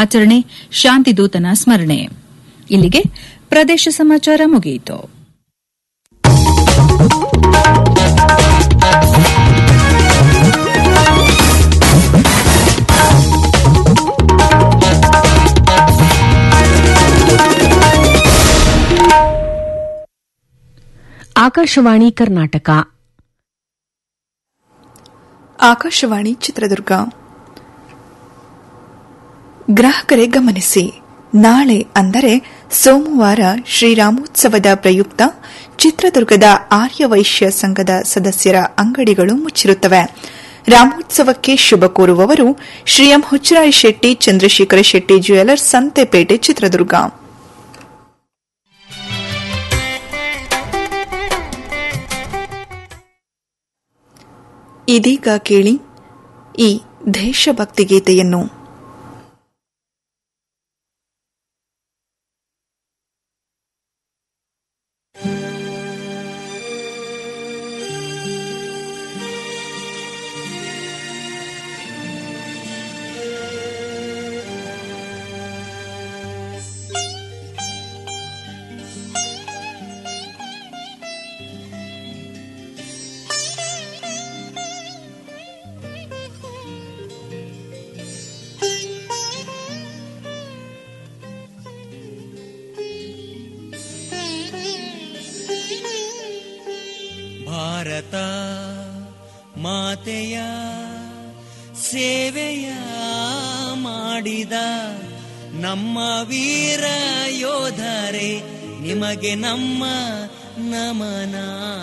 ಆಚರಣೆ ಶಾಂತಿದೂತನ ಸ್ಮರಣೆ ಇಲ್ಲಿಗೆ ಪ್ರದೇಶ ಸಮಾಚಾರ ಮುಗಿಯಿತು ಆಕಾಶವಾಣಿ ಕರ್ನಾಟಕ ಆಕಾಶವಾಣಿ ಚಿತ್ರದುರ್ಗ ಗ್ರಾಹಕರೇ ಗಮನಿಸಿ ನಾಳೆ ಅಂದರೆ ಸೋಮವಾರ ಶ್ರೀರಾಮೋತ್ಸವದ ಪ್ರಯುಕ್ತ ಚಿತ್ರದುರ್ಗದ ಆರ್ಯವೈಶ್ಯ ಸಂಘದ ಸದಸ್ಯರ ಅಂಗಡಿಗಳು ಮುಚ್ಚಿರುತ್ತವೆ ರಾಮೋತ್ಸವಕ್ಕೆ ಶುಭ ಕೋರುವವರು ಶ್ರೀ ಎಂ ಹುಚ್ಚರಾಯ ಶೆಟ್ಟಿ ಚಂದ್ರಶೇಖರ ಶೆಟ್ಟಿ ಜ್ಯುವೆಲರ್ಸ್ ಸಂತೆಪೇಟೆ ಚಿತ್ರದುರ್ಗ ಇದೀಗ ಕೇಳಿ ಈ ದೇಶಭಕ್ತಿ ಗೀತೆಯನ್ನು ಭಾರತ ಮಾತೆಯ ಸೇವೆಯ ಮಾಡಿದ ನಮ್ಮ ವೀರ ಯೋಧರೇ ನಿಮಗೆ ನಮ್ಮ ನಮನ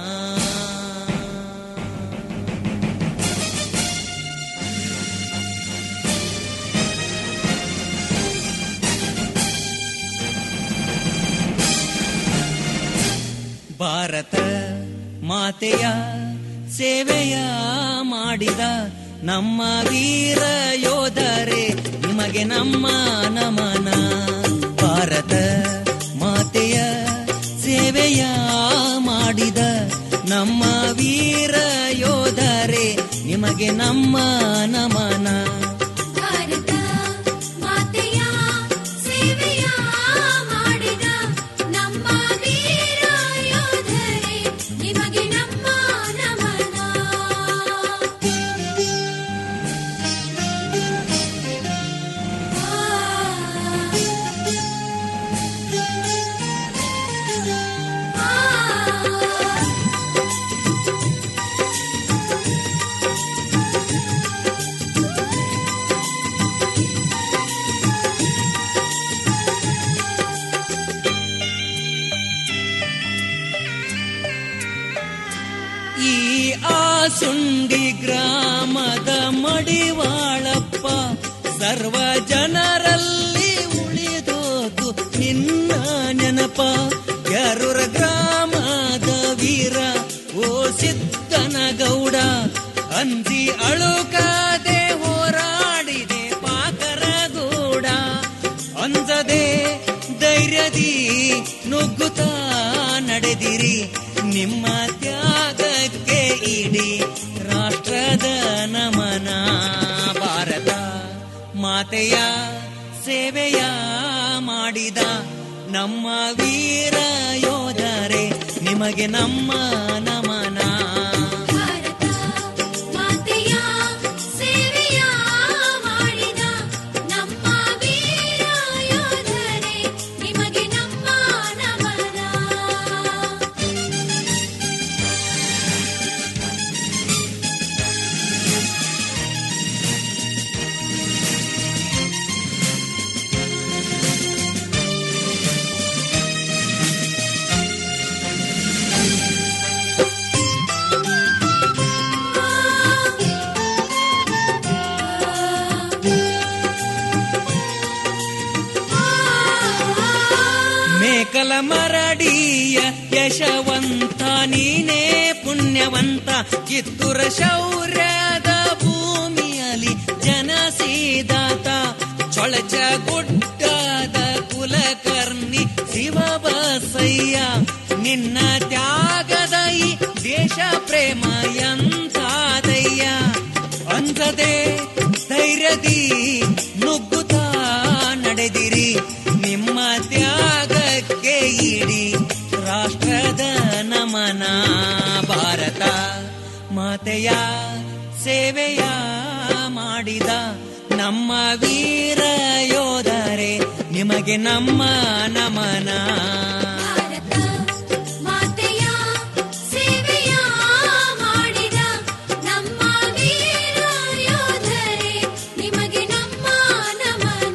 ಭಾರತ ಮಾತೆಯ ಸೇವೆಯ ಮಾಡಿದ ನಮ್ಮ ವೀರ ಯೋಧರೇ ನಿಮಗೆ ನಮ್ಮ ನಮನ ಭಾರತ ಮಾತೆಯ ಸೇವೆಯ ಮಾಡಿದ ನಮ್ಮ ವೀರ ಯೋಧರೇ ನಿಮಗೆ ನಮ್ಮ ನಮನ ಭಾರತ ಮಾತೆಯ ಸೇವೆಯ ಮಾಡಿದ ನಮ್ಮ ವೀರ ಯೋಧರೇ ನಿಮಗೆ ನಮ್ಮ ನಮನ ಈ ಆಸುಂಡಿ ಗ್ರಾಮದ ಮಡಿವಾಳಪ್ಪ ಸರ್ವ ಜನರಲ್ಲಿ ಉಳಿದೋದು ನಿನ್ನ ನೆನಪ ಯರೂರ ಗ್ರಾಮದ ವೀರ ಓ ಸಿದ್ದನ ಗೌಡ ಅಂಜಿ ಅಳುಕಾದೆ ಹೋರಾಡಿದೆ ಪಾಕರ ಗೂಡ ಅಂಜದೆ ಧೈರ್ಯದಿ ನುಗ್ಗುತ್ತಾ ನಡೆದಿರಿ ನಿಮ್ಮ ತ್ಯಾಗಕ್ಕೆ ಇಡೀ ರಾಷ್ಟ್ರದ ನಮನ ಭಾರತ ಮಾತೆಯ ಸೇವೆಯ ಮಾಡಿದ ನಮ್ಮ ವೀರ ಯೋಧರೇ ನಿಮಗೆ ನಮ್ಮ ನಮನ ಭಾರತ ಮಾತೆಯ ಸೇವೆಯ ಮಾಡಿದ ನಮ್ಮ ವೀರ ಯೋಧರೇ ನಿಮಗೆ ನಮ್ಮ ನಮನ ಮೇಕಲ ಮರಡಿಯ ಯಶವಂತ ನೀನೇ ಪುಣ್ಯವಂತ ಕಿತ್ತೂರ ಶೌರ್ಯದ ಭೂಮಿಯಲ್ಲಿ ಜನಸಿದಾತ ಚೊಳಚ ಗುಡ್ಡದ ಕುಲಕರ್ಣಿ ಶಿವ ಬಸಯ್ಯ ನಿನ್ನ ತ್ಯಾಗದ ಈ ದೇಶ ಪ್ರೇಮ ಎಂತಾದಯ್ಯ ಅಂಜದೆ ಧೈರ್ಯದಿ ನುಗ್ಗುತ್ತಾ ಮಾತೆಯ ಸೇವೆಯ ಮಾಡಿದ ನಮ್ಮ ವೀರ ಯೋಧರೇ ನಿಮಗೆ ನಮ್ಮ ನಮನ ಭಾರತ ಮಾತೆಯ ಸೇವೆಯ ಮಾಡಿದ ನಮ್ಮ ವೀರ ಯೋಧರೇ ನಿಮಗೆ ನಮ್ಮ ನಮನ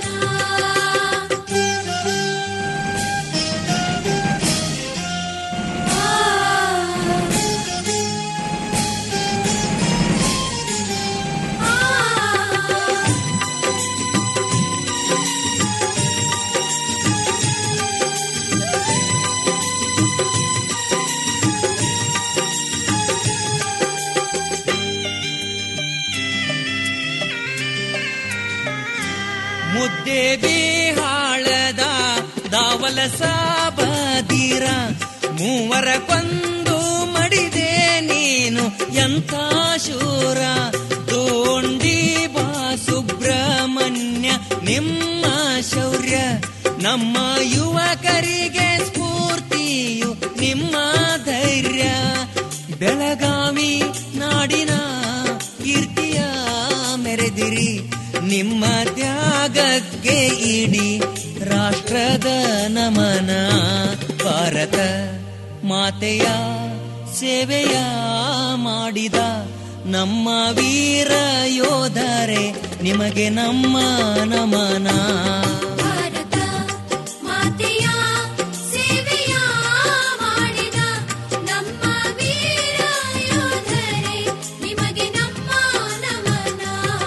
ಮುದ್ದೆ ಬಿಹಾಳದ ದಾವಲ ಸಾಬದೀರ ಮೂವರ ಕೊಂದು ಮಡಿದೆ ನೀನು ಎಂಥ ಶೂರ ತೋಂಡಿ ಬಾ ಸುಬ್ರಹ್ಮಣ್ಯ ನಿಮ್ಮ ಶೌರ್ಯ ನಮ್ಮ ಯುವಕರಿಗೆ ಸ್ಫೂರ್ತಿಯು ನಿಮ್ಮ ಧೈರ್ಯ ಬೆಳಗಾವಿ ನಾಡಿನ ಕೀರ್ತಿಯ ಮೆರೆದಿರಿ ನಿಮ್ಮ ತ್ಯಾಗಕ್ಕೆ ಇಡೀ ರಾಷ್ಟ್ರದ ನಮನ ಭಾರತ ಮಾತೆಯ ಸೇವೆಯ ಮಾಡಿದ ನಮ್ಮ ವೀರ ಯೋಧರೇ ನಿಮಗೆ ನಮ್ಮ ನಮನ ಭಾರತ ಮಾತೆಯ ಸೇವೆಯ ಮಾಡಿದ ನಮ್ಮ ವೀರ ಯೋಧರೇ ನಿಮಗೆ ನಮ್ಮ ನಮನ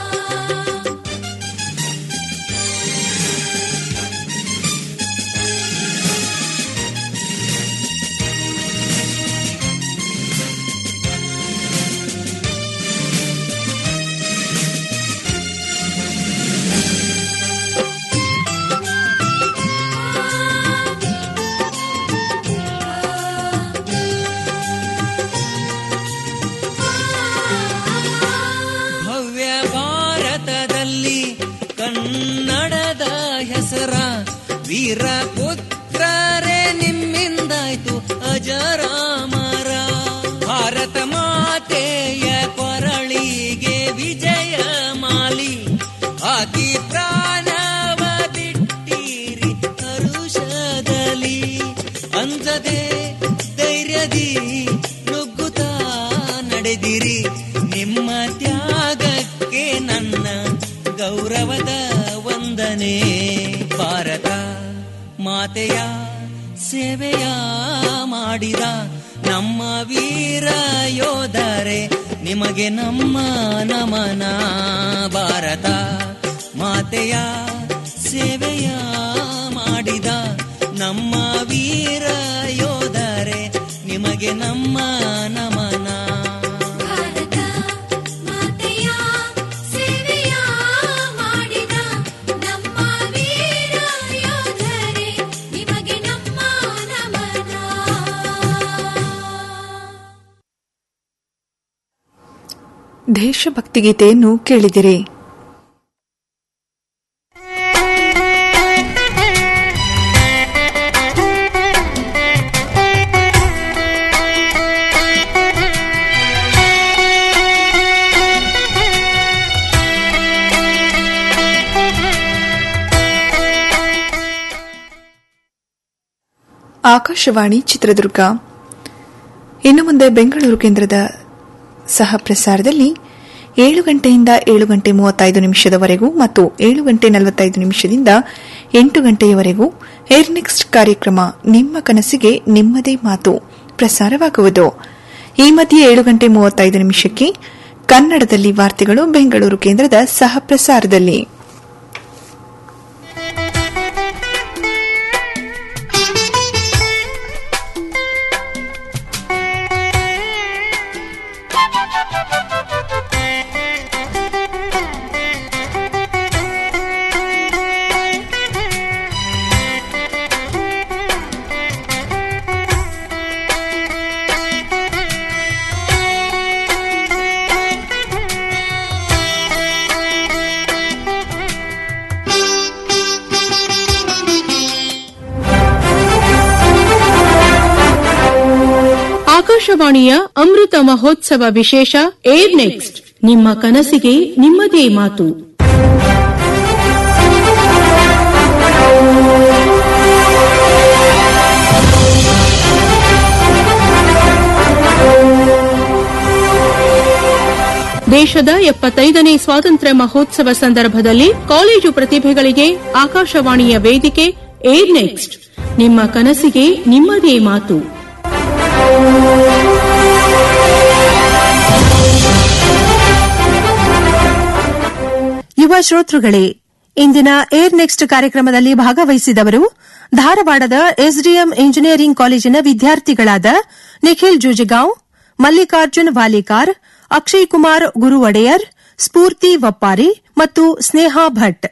ಭವ್ಯ ಭಾರತದಲ್ಲಿ ಕನ್ನಡದ ಹೆಸರ ವೀರ ಪುತ್ರರೇ ನಿಮ್ಮಿಂದಾಯ್ತು ಅಜರಾಮರ ಭಾರತ ಮಾತೆಯ ಕೊರಳಿಗೆ ವಿಜಯ ಮಾಲಿ ಹಾಕಿ ಪ್ರಾಣವ ಬಿಟ್ಟಿರಿ ಹರುಷದಲ್ಲಿ ಅಂಜದೆ ಧೈರ್ಯದಿ ನುಗ್ಗುತ್ತಾ ನಡೆದಿರಿ ನಿಮ್ಮ ತ್ಯಾಗಕ್ಕೆ ನನ್ನ ಗೌರವದ ವಂದನೆ ಭಾರತ ಮಾತೆಯ ಸೇವೆಯ ಮಾಡಿದ ನಮ್ಮ ವೀರ ಯೋಧರೇ ನಿಮಗೆ ನಮ್ಮ ನಮನ ಭಾರತ ಮಾತೆಯ ಸೇವೆಯ ಮಾಡಿದ ನಮ್ಮ ವೀರ ಯೋಧರೇ ನಿಮಗೆ ನಮ್ಮ ನಮನ ಭಾರತ ಮಾತೆಯ ಸೇವೆಯ ಮಾಡಿದ ನಮ್ಮ ವೀರ ಯೋಧರೇ ನಿಮಗೆ ನಮ್ಮ ನಮನ ದೇಶಭಕ್ತಿ ಗೀತೆಯನ್ನು ಕೇಳಿದಿರಿ ಆಕಾಶವಾಣಿ ಚಿತ್ರದುರ್ಗ ಇನ್ನು ಮುಂದೆ ಬೆಂಗಳೂರು ಕೇಂದ್ರದ ಸಹ ಪ್ರಸಾರದಲ್ಲಿ ಏಳು ಗಂಟೆಯಿಂದ ಏಳು ಗಂಟೆ ಮೂವತ್ತೈದು ನಿಮಿಷದವರೆಗೂ ಮತ್ತು ಏಳು ಗಂಟೆ ನಲವತ್ತೈದು ನಿಮಿಷದಿಂದ ಎಂಟು ಗಂಟೆಯವರೆಗೂ ಏರ್ ನೆಕ್ಸ್ಟ್ ಕಾರ್ಯಕ್ರಮ ನಿಮ್ಮ ಕನಸಿಗೆ ನಿಮ್ಮದೇ ಮಾತು ಪ್ರಸಾರವಾಗುವುದು ಈ ಮಧ್ಯೆ ಏಳು ಗಂಟೆ ಮೂವತ್ತೈದು ನಿಮಿಷಕ್ಕೆ ಕನ್ನಡದಲ್ಲಿ ವಾರ್ತೆಗಳು ಬೆಂಗಳೂರು ಕೇಂದ್ರದ ಸಹ ಪ್ರಸಾರದಲ್ಲಿ ಆಕಾಶವಾಣಿಯ ಅಮೃತ ಮಹೋತ್ಸವ ವಿಶೇಷ ಏರ್ ನೆಕ್ಸ್ಟ್ ನಿಮ್ಮ ಕನಸಿಗೆ ನಿಮ್ಮದೇ ಮಾತು ದೇಶದ ಎಪ್ಪತ್ತೈದನೇ ಸ್ವಾತಂತ್ರ್ಯ ಮಹೋತ್ಸವ ಸಂದರ್ಭದಲ್ಲಿ ಕಾಲೇಜು ಪ್ರತಿಭೆಗಳಿಗೆ ಆಕಾಶವಾಣಿಯ ವೇದಿಕೆ ಏರ್ ನೆಕ್ಸ್ಟ್ ನಿಮ್ಮ ಕನಸಿಗೆ ನಿಮ್ಮದೇ ಮಾತು ಯುವ ಶ್ರೋತೃಗಳೇ ಇಂದಿನ ಏರ್ ನೆಕ್ಸ್ಟ್ ಕಾರ್ಯಕ್ರಮದಲ್ಲಿ ಭಾಗವಹಿಸಿದವರು ಧಾರವಾಡದ ಎಸ್ಡಿಎಂ ಇಂಜಿನಿಯರಿಂಗ್ ಕಾಲೇಜಿನ ವಿದ್ಯಾರ್ಥಿಗಳಾದ ನಿಖಿಲ್ ಜುಜಿಗಾಂವ್ ಮಲ್ಲಿಕಾರ್ಜುನ್ ವಾಲಿಕಾರ್ ಅಕ್ಷಯ್ ಕುಮಾರ್ ಗುರುವಡೆಯರ್ ಸ್ಫೂರ್ತಿ ವಪ್ಪಾರಿ ಮತ್ತು ಸ್ನೇಹಾ ಭಟ್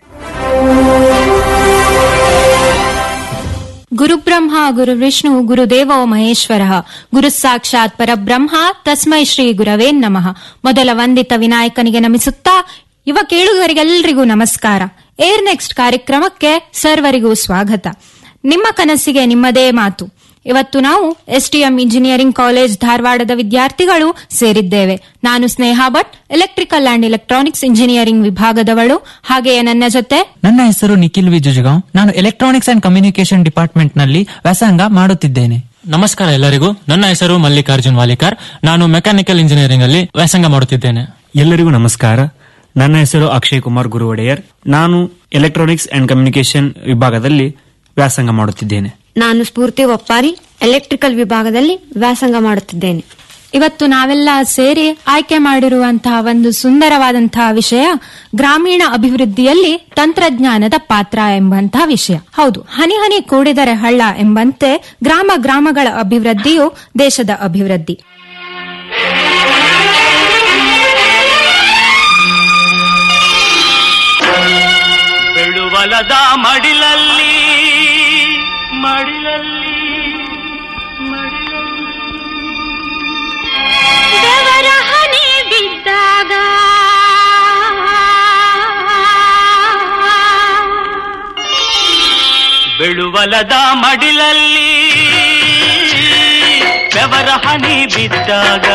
ಗುರುಬ್ರಹ್ಮ ಗುರುವಿಷ್ಣು ಗುರುದೇವೋ ಮಹೇಶ್ವರ ಗುರು ಸಾಕ್ಷಾತ್ ಪರಬ್ರಹ್ಮ ತಸ್ಮೈ ಶ್ರೀ ಗುರವೇ ನಮಃ ಮೊದಲ ವಂದಿತ ವಿನಾಯಕನಿಗೆ ನಮಿಸುತ್ತಾ ಯುವ ಕೇಳುಗರಿಗೆಲ್ಲರಿಗೂ ನಮಸ್ಕಾರ ಏರ್ ನೆಕ್ಸ್ಟ್ ಕಾರ್ಯಕ್ರಮಕ್ಕೆ ಸರ್ವರಿಗೂ ಸ್ವಾಗತ ನಿಮ್ಮ ಕನಸಿಗೆ ನಿಮ್ಮದೇ ಮಾತು ಇವತ್ತು ನಾವು ಎಸ್ಟಿಎಂ ಇಂಜಿನಿಯರಿಂಗ್ ಕಾಲೇಜ್ ಧಾರವಾಡದ ವಿದ್ಯಾರ್ಥಿಗಳು ಸೇರಿದ್ದೇವೆ ನಾನು Sneha Bhat electrical and electronics engineering ವಿಭಾಗದವಳು ಹಾಗೆಯೇ ನನ್ನ ಜೊತೆ ನನ್ನ ಹೆಸರು ನಿಖಿಲ್ ವಿಜುಜಗಾಂವ್ ನಾನು ಎಲೆಕ್ಟ್ರಾನಿಕ್ಸ್ ಅಂಡ್ ಕಮ್ಯುನಿಕೇಶನ್ ಡಿಪಾರ್ಟ್ಮೆಂಟ್ ನಲ್ಲಿ ವ್ಯಾಸಂಗ ಮಾಡುತ್ತಿದ್ದೇನೆ ನಮಸ್ಕಾರ ಎಲ್ಲರಿಗೂ ನನ್ನ ಹೆಸರು ಮಲ್ಲಿಕಾರ್ಜುನ್ ವಾಲಿಕಾರ್ ನಾನು ಮೆಕ್ಯಾನಿಕಲ್ ಇಂಜಿನಿಯರಿಂಗ್ ಅಲ್ಲಿ ವ್ಯಾಸಂಗ ಮಾಡುತ್ತಿದ್ದೇನೆ ಎಲ್ಲರಿಗೂ ನಮಸ್ಕಾರ ನನ್ನ ಹೆಸರು ಅಕ್ಷಯ್ ಕುಮಾರ್ ಗುರುವಡೆಯರ್ ನಾನು ಎಲೆಕ್ಟ್ರಾನಿಕ್ಸ್ ಅಂಡ್ ಕಮ್ಯುನಿಕೇಶನ್ ವಿಭಾಗದಲ್ಲಿ ವ್ಯಾಸಂಗ ಮಾಡುತ್ತಿದ್ದೇನೆ ನಾನು ಸ್ಫೂರ್ತಿ ಒಪ್ಪಾರಿ ಎಲೆಕ್ಟ್ರಿಕಲ್ ವಿಭಾಗದಲ್ಲಿ ವ್ಯಾಸಂಗ ಮಾಡುತ್ತಿದ್ದೇನೆ ಇವತ್ತು ನಾವೆಲ್ಲ ಸೇರಿ ಆಯ್ಕೆ ಮಾಡಿರುವಂತಹ ಒಂದು ಸುಂದರವಾದಂತಹ ವಿಷಯ ಗ್ರಾಮೀಣ ಅಭಿವೃದ್ಧಿಯಲ್ಲಿ ತಂತ್ರಜ್ಞಾನದ ಪಾತ್ರ ಎಂಬಂತಹ ವಿಷಯ ಹೌದು ಹನಿ ಹನಿ ಕೂಡಿದರೆ ಹಳ್ಳ ಎಂಬಂತೆ ಗ್ರಾಮ ಗ್ರಾಮಗಳ ಅಭಿವೃದ್ಧಿಯು ದೇಶದ ಅಭಿವೃದ್ಧಿ ಬೆಳುವಲದ ಮಡಿಲಲ್ಲಿ ಮಡಿಲಲ್ಲಿ ಬೆವರ ಹನಿ ಬಿದ್ದಾಗ ಬೆಳುವಲದ ಮಡಿಲಲ್ಲಿ ಬೆವರ ಹನಿ ಬಿದ್ದಾಗ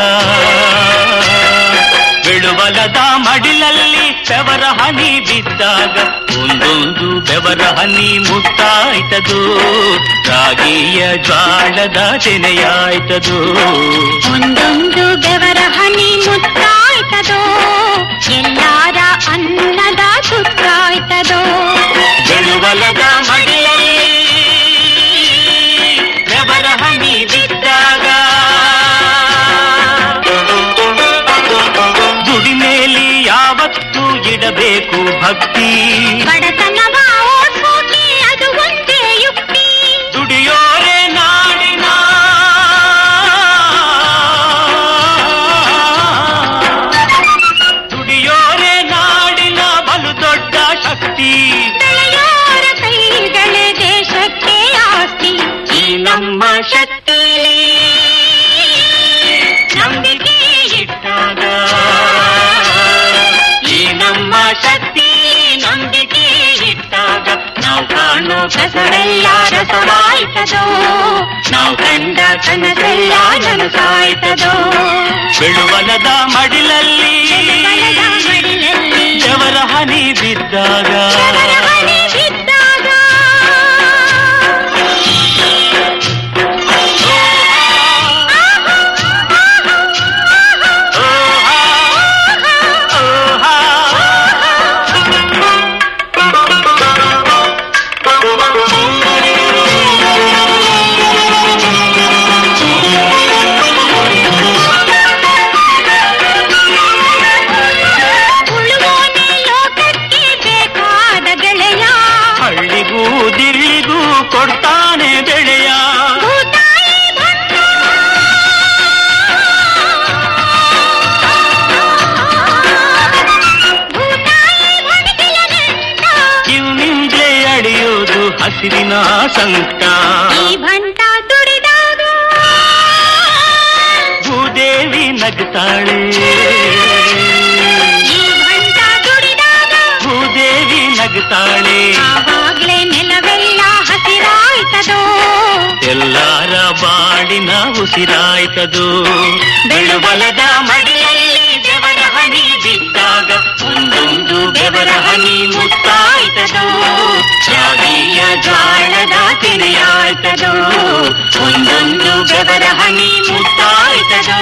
ಬೆಳುವಲದ ಮಡಿಲಲ್ಲಿ ಬೆವರ ಹನಿ ಬಿದ್ದಾಗ ಒಂದೊಂದು ಬೆವರ ಹನಿ ಮುಟ್ಟಾಯ್ತದು ರಾಗಿಯ ಜ್ವಾಳದ ತೆನೆಯಾಯ್ತದು ಒಂದೊಂದು ಬೆವರ ಹನಿ ಮುತ್ತಾಯ್ತದೋ ಎಲ್ಲಾರ ಅನ್ನದ ಸುತ್ತಾಯ್ತದೋ ಬೆಳುವಲದ ಮಡಿಲಲ್ಲಿ ಬೆವರ ಹನಿ ಬಿದ್ದಾಗ ದುಡಿಮೇಲಿ ಯಾವತ್ತೂ ಇಡಬೇಕು ಭಕ್ತಿ ಬಡತನವ ಓಡ್ಸೋಕೆ ಅದು ಒಂದೇ ಯುಕ್ತಿ ದುಡಿಯೋರೆ ನಾಡಿನ ದುಡಿಯೋರೆ ನಾಡಿನ ಬಲು ದೊಡ್ಡ ಶಕ್ತಿ ಬೆಳೆಯೋರ ಕೈಗಳೇ ದೇಶಕ್ಕೆ ಆಸ್ತಿ ಈ ನಮ್ಮ ಶಕ್ತಿ ನಂಬಿಕೆ ಇಟ್ಟಾಗ ಈ ನಮ್ಮ ಶಕ್ತಿ ನಂಬಿಕೆ ಇಟ್ಟಾಗ ನಾವು ಕಾಣೋ ಕಸರೆಲ್ಲ ರಸವಾಯ್ತದೋ ನಾವು ಕಂಡ ಕನಸೆಲ್ಲ ನನಸಾಯ್ತದೋ ಬೆಳುವಲದ ಮಡಿಲಲ್ಲಿ ಜವರ ಹನಿ ಬಿದ್ದಾಗ ಉಳುವೋನೆ ಲೋಕಕ್ಕೆ ಬೇಕಾದ ಗೆಳೆಯ ಹಳ್ಳಿಗೂ ದಿಳ್ಳಿಗೂ ಕೊಡ್ತಾನೆ ಬೆಳೆಯ ಭೂತಾಯಿ ಬಂದ ಭೂತಾಯಿ ಭಂಡಿಲನೆಂದ ಕಿವಿನಿಂದಲೇ ಅಡಿಯೋದು ಹಸಿರಿನ ಸಂಕಟ ಈ ಭಂಟ ದುಡಿದಾಗ ಭೂದೇವಿ ನಗ್ತಾಳೆ ಈ ಭಂಟ ದುಡಿದಾಗ ಭೂದೇವಿ ನಗ್ತಾಳೆ ಆವಾಗ್ಲೇ ನೆಲವೆಲ್ಲ ಹಸಿರಾಯ್ತದೋ ಎಲ್ಲಾರ ಬಾಡಿ ನಾಡಿನ ಉಸಿರಾಯ್ತದು ಬೆಳುಬಲದ ಮಡಿಲಲ್ಲಿ ಬೆವರ ಹನಿ ಬಿದ್ದಾಗ ಒಂದೊಂದು ಬೆವರ ಹನಿ ಮುತ್ತಾಯ್ತದು ಶಾಲೆಯ ಜಾಳದ ತೆರೆಯಾಯ್ತದು ಒಂದೊಂದು ಬೆವರ ಹನಿ ಮುತ್ತಾಯ್ತದು